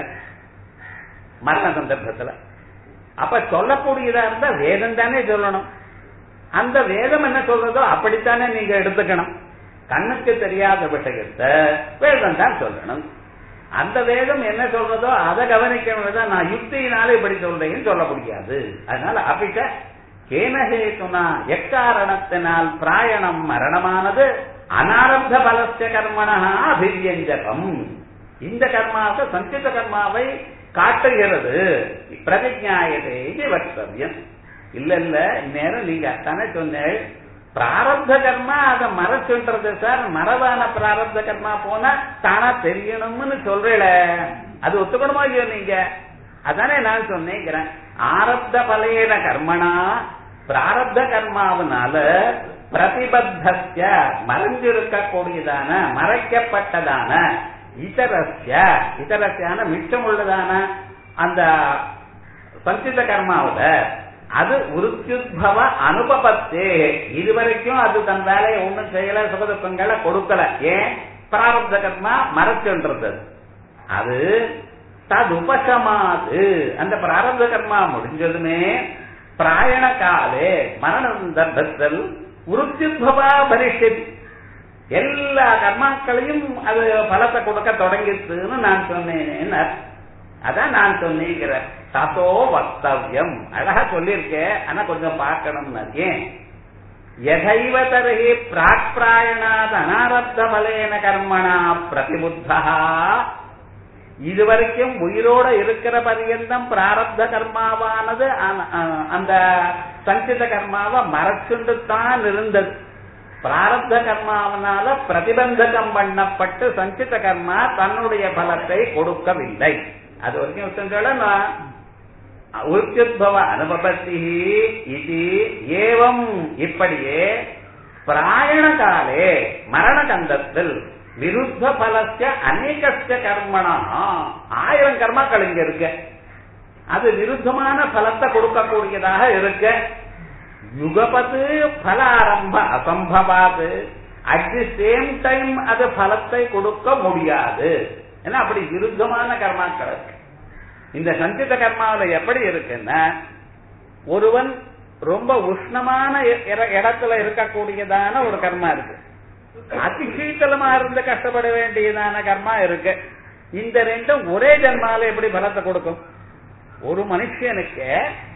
மரண சந்தர்ப்பத்துல அப்ப சொல்லக்கூடியதா இருந்தா வேதம் தானே சொல்லணும் அந்த வேதம் என்ன சொல்றதோ அப்படித்தானே நீங்க எடுத்துக்கணும் கண்ணுக்கு தெரியாத விஷயத்தை வேதம் தான் சொல்லணும் அந்த வேதம் என்ன சொல்றதோ அதை கவனிக்கணும் நான் யுக்தியினால இப்படி சொல்றேன்னு சொல்ல முடியாது அதனால அபிட்ட கேனஹேதுனா எக்காரணத்தினால் பிராயணம் மரணமானது அனாரப்த பலஸ்ய கர்மணா அபிவியஞ்சகம் இந்த கர்மாவை சஞ்சித கர்மாவை காட்டுகிறது பிரதிஜாயதே இது வக்தவியம் இல்ல இல்ல நேரம் நீங்க தானே சொன்னேன் பிராரப்த கர்மா அதை மறைச்சுன்றது சார் மரபான பிராரப்த கர்மா போனா தானா தெரியணும்னு சொல்றேல அது ஒத்துக்கணுமா இல்லையோ நீங்க அதானே நான் சொன்னேங்கிறேன் ஆரப்த பலேன கர்மனா பிராரப்த கர்மாவனால பிரதிபத்தஸ்ய மறைஞ்சிருக்கக்கூடியதான மறைக்கப்பட்டதான இதரஸ்ய இதரஸ்யான மிச்சம் உள்ளதான அந்த சஞ்சித கர்மாவுல அது உருத்யுத்பவ அனுபவத்தே இதுவரைக்கும் அது தன் வேலையை ஒண்ணும் செய்யல சுகதுக்கங்களை கொடுக்கல ஏன் பிராரப்த கர்மா மறைச்சுன்றது அது தது உபசமாது அந்த பிராரப்த கர்மா முடிஞ்சதுமே பிராயண காலே மரண சந்தர்ப்பத்தில் உருத்யுத்பவா பரிஷத் எல்லா கர்மாக்களையும் அது பலத்தை கொடுக்க தொடங்கிடுதுன்னு நான் சொன்னேன் அதான் நான் சொன்னேங்கிற தசோ வக்தவ்யம் அழகா சொல்லியிருக்கேன் ஆனா கொஞ்சம் பார்க்கணும்னு ஏன் எதைவ தருகி பிராக் பிராயணாத் அனாரப்த பலேன கர்மணா பிரதிபுத்தா இதுவரைக்கும் உயிரோட இருக்கிற பரியந்தம் பிராரப்த கர்மாவானது அ- அ- அந்த சஞ்சித கர்மாவை மறைச்சுண்டு தான் இருந்தது பிராரப்த கர்மாவனால பிரதிபந்தகம் பண்ணப்பட்டு சஞ்சித கர்மா தன்னுடைய பலத்தை கொடுக்கவில்லை அது வரைக்கும் ஒத்துங்களா உத்யுத்பவ அனுபவத்தி இது ஏவம் இப்படியே பிராயண காலே மரண கந்தத்தில் விருத்த பலஸ்ய அநேகஸ்ய கர்மணா ஆயிரம் கர்மாக்கள் இங்க இருக்கு அது விருத்தமான பலத்தை கொடுக்கக்கூடியதாக இருக்கு யுகபத்து பல ஆரம்ப அசம்பவாது அட் தி சேம் டைம் அது பலத்தை கொடுக்க முடியாது ஏன்னா அப்படி விருத்தமான கர்மாக்கள் இருக்கு இந்த சஞ்சித கர்மாவில் எப்படி இருக்குன்னா ஒருவன் ரொம்ப உஷ்ணமான இட- இடத்துல இருக்கக்கூடியதான ஒரு கர்மா இருக்கு அதிசீத்தலமா இருந்து கஷ்டப்பட வேண்டியதான கர்மா இருக்கு இந்த ரெண்டும் ஒரே ஜன்மால எப்படி பலத்தை கொடுக்கும் ஒரு மனுஷனுக்கு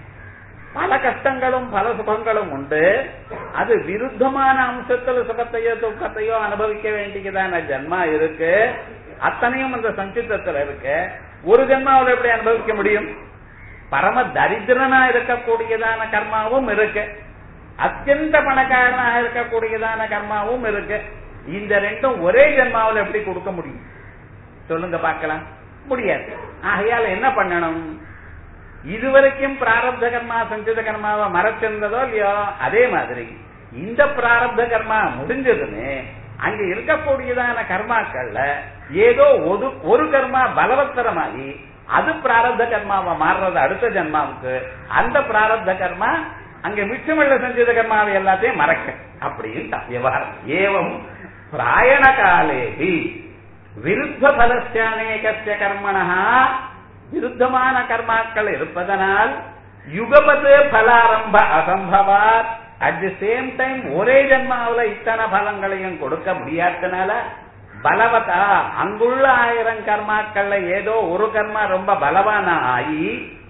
பல கஷ்டங்களும் பல சுகங்களும் உண்டு அது விருத்தமான அம்சத்துல சுகத்தையோ துக்கத்தையோ அனுபவிக்க வேண்டியதான ஜன்மா இருக்கு அத்தனையும் அந்த சஞ்சித்தத்துல இருக்கு ஒரு ஜன்மாவில் எப்படி அனுபவிக்க முடியும் பரம தரித்திரனா இருக்கக்கூடியதான கர்மாவும் இருக்கு அத்தியந்த பணக்காரனாக இருக்கக்கூடியதான கர்மாவும் இருக்கு இந்த ரெண்டும் ஒரே ஜென்மாவில் எப்படி கொடுக்க முடியும் சொல்லுங்க பார்க்கலாம் முடியாது ஆகையால என்ன பண்ணணும் இதுவரைக்கும் பிராரப்த கர்மா சஞ்சித கர்மாவை மறைச்சிருந்ததோ இல்லையோ அதே மாதிரி இந்த பிராரப்த கர்மா முடிஞ்சதுன்னு அங்க இருக்கக்கூடியதான கர்மாக்கள்ல ஏதோ ஒரு ஒரு கர்மா பலவத்தரமாகி அது பிராரப்த கர்மாவை மாறுறது அடுத்த ஜென்மாவுக்கு அந்த பிராரப்த கர்மா அங்க மிச்சமுள்ள சஞ்சித கர்மாவை எல்லாத்தையும் மறக்க அப்படின்னு தான் விவகாரம் ஏவம் பிராயண காலேபி விருத்த பலஸ்யானேகஸ்ய கர்மணா விருத்தமான கர்மாக்கள் இருப்பதனால் யுகபது பலாரம்ப அசம்பவாத் அட் தி சேம் டைம் ஒரே ஜன்மாவுல இத்தனை பலங்களையும் கொடுக்க முடியாதனால பலவதா அங்குள்ள ஆயிரம் கர்மாக்கள்ல ஏதோ ஒரு கர்மா ரொம்ப பலவான ஆகி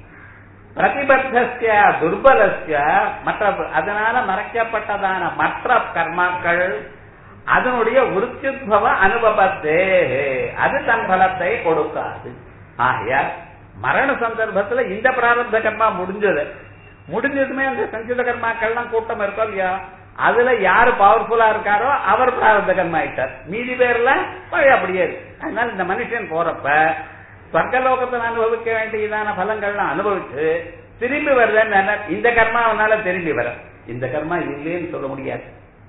பிரதிபத்தஸ்ய துர்பலஸ்ய மற்ற அதனால மறைக்கப்பட்டதான மற்ற கர்மாக்கள் அதனுடைய உருத்தியுத்பவ அனுபவத்தே அது தன் பலத்தை கொடுக்காது ஆகையால் மரண சந்தர்ப்பத்துல இந்த பிராரப்த கர்மா முடிஞ்சது முடிஞ்சதுமே அந்த சஞ்சித கர்மாக்கள்லாம் கூட்டம் இருக்கோ இல்லையா அதுல யாரு பவர்ஃபுல்லா இருக்காரோ அவர் பிராரப்த கர்மா ஆயிட்டார் மீதி பேர்ல பழைய அப்படியே இருக்கு அதனால இந்த மனுஷன் போறப்ப சொர்க்கலோகத்தில் அனுபவிக்க வேண்டியதான பலங்கள்லாம் அனுபவிச்சு திரும்பி வருதுன்னு இந்த கர்மா அவனால திரும்பி வர இந்த கர்மா இல்லைன்னு சொல்ல முடியாது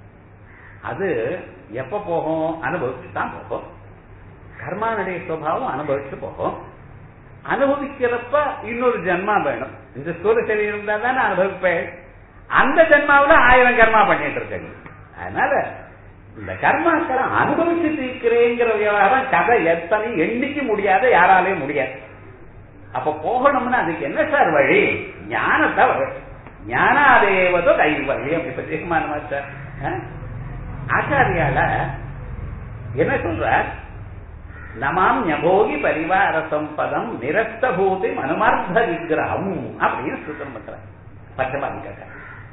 அது எப்ப போகும் அனுபவிச்சு தான் போகும் கர்மானுடைய சுவாவம் அனுபவிச்சு போகும் அனுபவிக்கிறப்ப இன்னொரு ஜென்மா வேணும் இந்த ஸ்தூல சரீரம் இருந்தா தானே அனுபவிப்பேன் அந்த ஜென்மாவுல ஆயிரம் கர்மா பண்ணிட்டு இருக்கேன் அதனால இந்த கர்மாக்களை அனுபவிச்சு தீர்க்கிறேங்கிற விவகாரம் கதை எத்தனை எண்ணிக்க முடியாத யாராலையும் முடியாது அப்ப போகணும்னா அதுக்கு என்ன சார் வழி ஞானத்தை வழி ஞானாதேவதோ கைவல்யம் இப்ப தீர்மானமா சார் ஆச்சாரியால என்ன சொல்ற நமாம் ஞபோகி பரிவார சம்பதம் நிரஸ்தபூதி மனுமார்த்த விக்கிரகம் அப்படின்னு சுத்தம் பண்ற பச்சபாதிக்க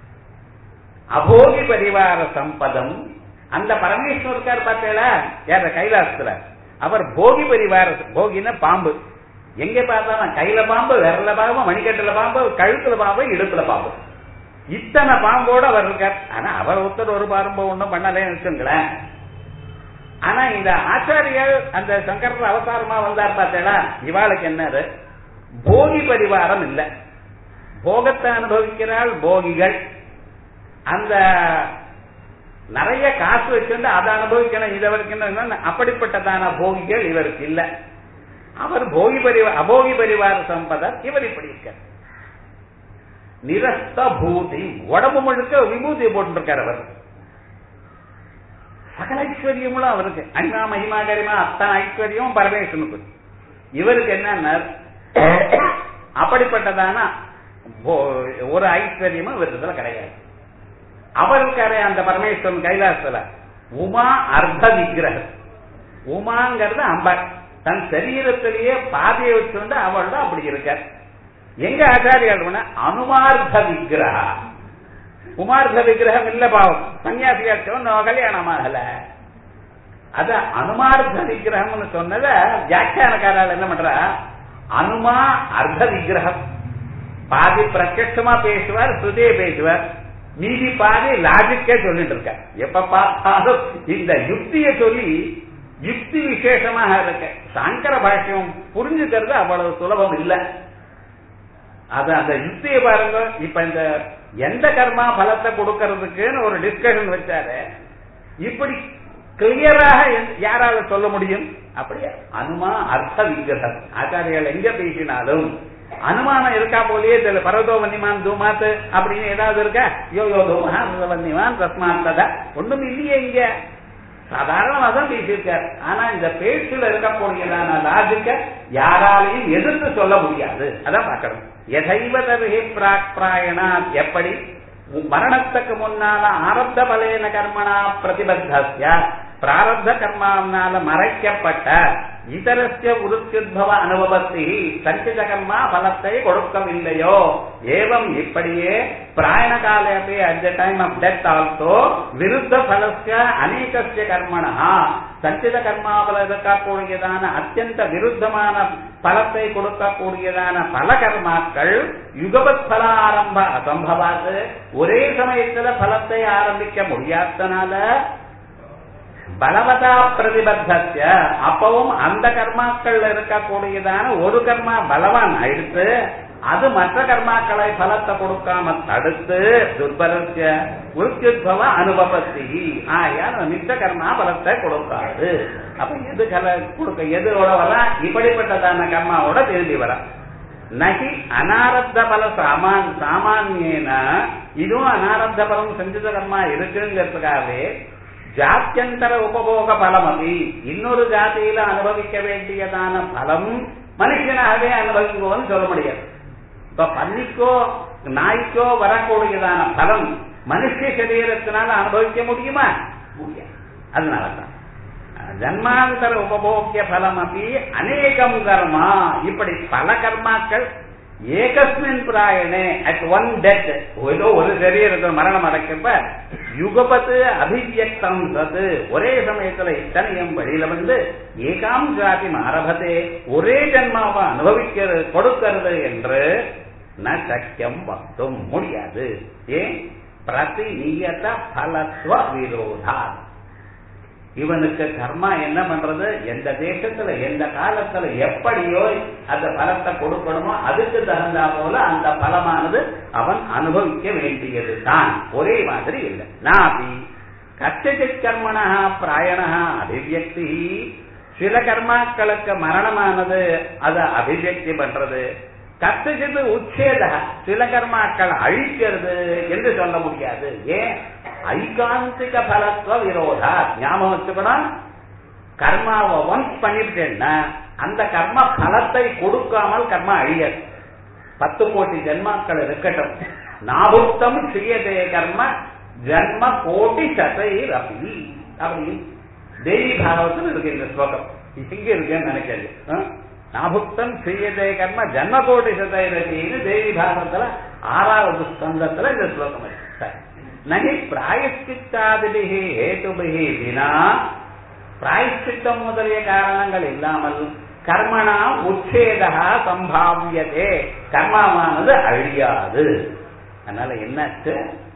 அபோகி பரிவார சம்பதம் அந்த பரமேஸ்வரக்கார் பார்த்தீங்களா யார கைலாசத்துல அவர் போகி பரிவார போகின பாம்பு எங்க பார்த்தாலும் கையில பாம்பு விரல பாம்பு மணிக்கட்டுல பாம்பு கழுத்துல பாம்பு இடுப்புல பாம்பு இத்தனை பாம்போட அவர் இருக்கார் ஆனா அவர் ஒருத்தர் ஒரு பாம்பு ஒண்ணும் பண்ணலேன்னு வச்சுங்களேன் ஆனா இந்த ஆச்சாரியர் அந்த சங்கரர் அவதாரமா வந்தார் பார்த்தேனா இவாளுக்கு என்னது போகி பரிவாரம் இல்ல போகத்தை அனுபவிக்கிறாள் போகிகள் அந்த நிறைய காசு வச்சிருந்து அதை அனுபவிக்கணும் இதை வரைக்கணும் அப்படிப்பட்டதான போகிகள் இவருக்கு இல்ல அவர் போகி பரிவா அபோகி பரிவார சம்பதர் இவர் இப்படி இருக்க நிரஸ்த பூதி உடம்பு முழுக்க விபூதியை போட்டுருக்கார் அவர் சகல ஐஸ்வர்யமும் அவருக்கு அண்ணா மகிமா கரிமா அத்தனை ஐஸ்வர்யமும் பரமேஸ்வரனுக்கு இவருக்கு என்ன அப்படிப்பட்டதான ஒரு ஐஸ்வர்யமும் இவருக்கு கிடையாது அவருக்கார அந்த பரமேஸ்வரன் கைலாசத்துல உமா அர்த்த விக்கிரகம் உமாங்கிறது அம்பாள் தன் சரீரத்திலேயே பாதையை வச்சுண்டு அவள் தான் அப்படி இருக்க எங்க ஆச்சாரியால் அனுமார்த்த விக்கிரகா உமார்த்த விக்கிரகம் இல்ல பாவம் சன்னியாசியாச்சும் கல்யாணம் ஆகல அத அனுமார்த்த விக்கிரகம்னு சொன்னத வியாக்கியானக்காரால் என்ன பண்றா அனுமா அர்த்த விக்கிரகம் பாதி பிரத்யமா பேசுவார் சுதே பேசுவார் மீதி பாதி லாஜிக்கே சொல்லிட்டு இருக்க எப்ப பார்த்தாலும் இந்த யுக்தியை சொல்லி யுக்தி விசேஷமாக இருக்க சங்கர பாஷ்யம் புரிஞ்சுக்கிறது அவ்வளவு சுலபம் இல்லை அது அந்த யுக்தியை பாருங்க இப்ப இந்த எந்த கர்மா பலத்தை கொடுக்கறதுக்குன்னு ஒரு டிஸ்கஷன் வச்சாரு இப்படி கிளியராக யாரால சொல்ல முடியும் அப்படியே அனுமா அர்த்த விக்கிரகம் ஆச்சாரியால் எங்க பேசினாலும் அனுமானம் இருக்கா போலயே தெரியல பரவதோ வன்னிமான் தூமாத்து அப்படின்னு ஏதாவது இருக்கா யோ யோ தூமா வன்னிமான் ரஸ்மான் ததா ஒண்ணும் இல்லையே இங்க சாதாரணமா தான் பேசியிருக்கார் ஆனா இந்த பேச்சுல இருக்கக்கூடியதான லாஜிக்க யாராலையும் எதிர்த்து சொல்ல முடியாது அதான் பார்க்கணும் எதைவ தருகை பிராயணா எப்படி மரணத்துக்கு முன்னால ஆரப்த பலேன கர்மணா பிரதிபத்திய பிராரப்த கர்மாவனால மறைக்கப்பட்ட இதரஸ்ய உருத்யுத்பவ அனுபவத்தி சஞ்சித கர்மா பலத்தை கொடுக்கவில்லையோ ஏவம் இப்படியே பிராயண காலே at the time of death also விருத்த பலஸ்ய அநேகஸ்ய கர்மணா சஞ்சித கர்மாவில் இருக்கக்கூடியதான அத்தியந்த விருத்தமான பலத்தை கொடுக்கக்கூடியதான பல கர்மாக்கள் யுகபத் பல ஆரம்ப அசம்பவாது ஒரே சமயத்துல பலத்தை ஆரம்பிக்க முடியாதனால பலவதா பிரதிபத்திய அப்பவும் அந்த கர்மாக்கள் இருக்கக்கூடியதான ஒரு கர்மா பலவான் ஆயிடுத்து அது மற்ற கர்மாக்களை பலத்தை கொடுக்காம தடுத்து துர்பலத்திய உருத்யுத்பவ அனுபவத்தி ஆயால் மித்த கர்மா பலத்தை கொடுக்காது அப்ப எது கல கொடுக்க எதோட வர இப்படிப்பட்டதான கர்மாவோட திரும்பி வர நகி அனாரத்த பல சாமான் சாமானியன இதுவும் அனாரத்த பலம் செஞ்சத கர்மா இருக்குங்கிறதுக்காகவே ஜாத்தியந்தர உபபோக பலம் அது இன்னொரு ஜாதியில அனுபவிக்க வேண்டியதான பலம் மனுஷனாகவே அனுபவிக்குவோம்னு சொல்ல முடியாது இப்ப பன்னிக்கோ நாய்க்கோ வரக்கூடியதான பலம் மனுஷ சரீரத்தினால அனுபவிக்க முடியுமா முடியாது அதனாலதான் ஜன்மாந்தர உபபோக்கிய பலம் அப்படி அநேகம் கர்மா இப்படி பல கர்மாக்கள் ஏகஸ்மின் பிராயணே அட் ஒன் டெத் ஏதோ ஒரு சரீரத்தில் மரணம் அடைக்கப்ப யுகபத்து அபிவியக்தம் சது ஒரே சமயத்துல இத்தனையும் வழியில வந்து ஏகாம் ஜாதி ஆரம்பத்தே ஒரே ஜன்மாவை அனுபவிக்கிறது கொடுக்கிறது என்று ந சக்கியம் வக்தும் முடியாது ஏன் பிரதிநியத பலத்துவ விரோதா இவனுக்கு கர்மா என்ன பண்றது எந்த தேசத்துல எந்த காலத்துல எப்படியோ அந்த பலத்தை கொடுக்கணுமோ அதுக்கு தகுந்தா போல அந்த பலமானது அவன் அனுபவிக்க வேண்டியது தான் ஒரே மாதிரி இல்லை நாபி கச்சித் கர்மணா பிராயணா அபிவியக்தி சில கர்மாக்களுக்கு மரணமானது அதை அபிவியக்தி பண்றது கத்துக்கிட்டு உச்சேத சில கர்மாக்கள் அழிக்கிறது என்று சொல்ல முடியாது ஏன் ஐகாந்திக பலத்துவ விரோதா ஞாபகம் வச்சுக்கணும் கர்மாவை ஒன்ஸ் பண்ணிவிட்டேன்னா அந்த கர்ம பலத்தை கொடுக்காமல் கர்மா அழியாது பத்து கோடி ஜென்மாக்கள் இருக்கட்டும் நாபுத்தம் செய்யதே கர்ம ஜன்ம கோடி சதை ரபி அப்படி தேவி பாகவத்தில் இருக்கு இந்த ஸ்லோகம் இங்க இருக்குன்னு நினைக்கிறது நாபுக்தம் செய்யதே கர்ம ஜன்ம கோடி சதை ரபின்னு தேவி பாகவத்துல ஆறாவது ஸ்கந்தத்துல இந்த ஸ்லோகம் இருக்கு சரி நகி பிராயஷ்டித்தாதிபிகி ஹேதுபிகி வினா பிராயஷ்டித்தம் முதலிய காரணங்கள் இல்லாமல் கர்மணா உச்சேதா சம்பாவியதே கர்மாவானது அழியாது அதனால என்னாச்சு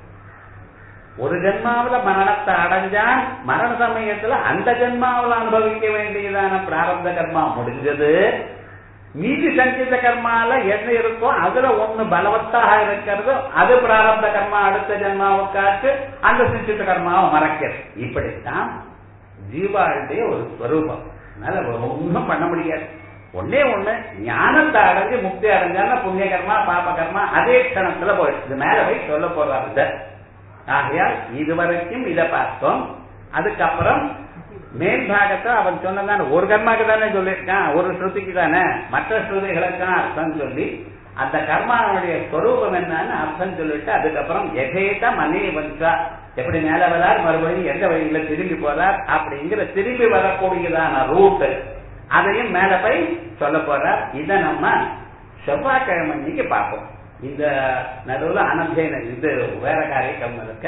ஒரு ஜென்மாவில மரணத்தை அடைஞ்சான் மரண சமயத்துல அந்த ஜென்மாவில் அனுபவிக்க வேண்டியதான பிராரப்த கர்மா முடிஞ்சது மீதி சஞ்சித கர்மால என்ன இருக்கோ அதுல ஒண்ணு பலவத்தாக இருக்கிறது அது பிராரப்த கர்மா அடுத்த ஜென்மாவுக்காச்சு அந்த சஞ்சித கர்மாவை மறக்கிறது இப்படித்தான் ஜீவாளுடைய ஒரு ஸ்வரூபம் அதனால ஒன்றும் பண்ண முடியாது ஒன்னே ஒண்ணு ஞானத்தை அடைஞ்சு முக்தி அடைஞ்சான புண்ணிய கர்மா பாப கர்மா அதே கணத்துல போயிடுச்சு மேல போய் சொல்ல போறாரு ஆகையால் இதுவரைக்கும் இதை பார்த்தோம் அதுக்கப்புறம் மேல் பாகத்தை அவன் சொன்னதான் ஒரு கர்மாக்கு தானே சொல்லியிருக்கான் ஒரு ஸ்ருதிக்கு தானே மற்ற ஸ்ருதிகளுக்கான அர்த்தம் சொல்லி அந்த கர்மாவுடைய ஸ்வரூபம் என்னன்னு அர்த்தம் சொல்லிட்டு அதுக்கப்புறம் எகேத மனே வந்தா எப்படி மேல வரார் மறுபடியும் எந்த வழியில திரும்பி போறார் அப்படிங்கிற திரும்பி வரக்கூடியதான ரூட் அதையும் மேல போய் சொல்ல போறார் இதை நம்ம செவ்வாய்க்கிழமை இன்னைக்கு பார்ப்போம் இந்த நடுவில் அனந்தேன இது வேற காரியம் இருக்க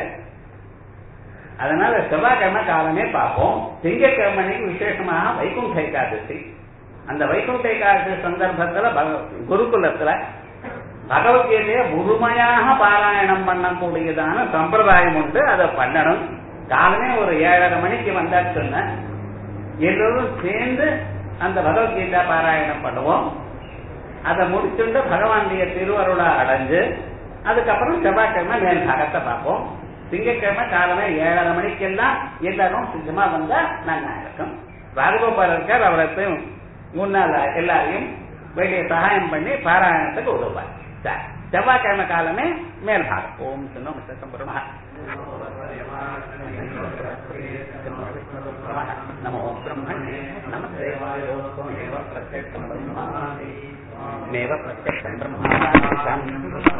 அதனால செவ்வாய்க்கிழமை காலமே பார்ப்போம் திங்கக்கிழமைக்கு விசேஷமாக வைகுண்ட ஏகாதசி அந்த வைகுண்ட ஏகாதசி சந்தர்ப்பத்துல குருகுலத்துல பகவத்கீதைய முழுமையாக பாராயணம் பண்ணக்கூடியதான சம்பிரதாயம் உண்டு அதை பண்ணணும் காலமே ஒரு ஏழரை மணிக்கு வந்தாச்சுன்னா எல்லோரும் சேர்ந்து அந்த பகவத்கீதா பாராயணம் பண்ணுவோம் அதை முடிச்சுட்டு பகவானுடைய திருவருளை அடைஞ்சு அதுக்கப்புறம் செவ்வாய்க்கிழமை மேல் பாகத்தை பார்ப்போம் திங்கட்கிழமை காலமே ஏழரை மணிக்கெல்லாம் எல்லாரும் சித்தமா வந்தா நல்லா இருக்கும் ராஜகோபால் இருக்கார் அவரை முன்னால எல்லாரையும் வேண்டிய சகாயம் பண்ணி பாராயணத்துக்கு உதவுவார் சரி செவ்வாய்க்கிழமை காலமே மேல் பாகம் ஓம் சின்ன மிஸ்டர் சம்பரமா பிரத்யக்ஷம் பிரம்மாதி மேவ பிரத்யக்ஷம் பிரம்மாதி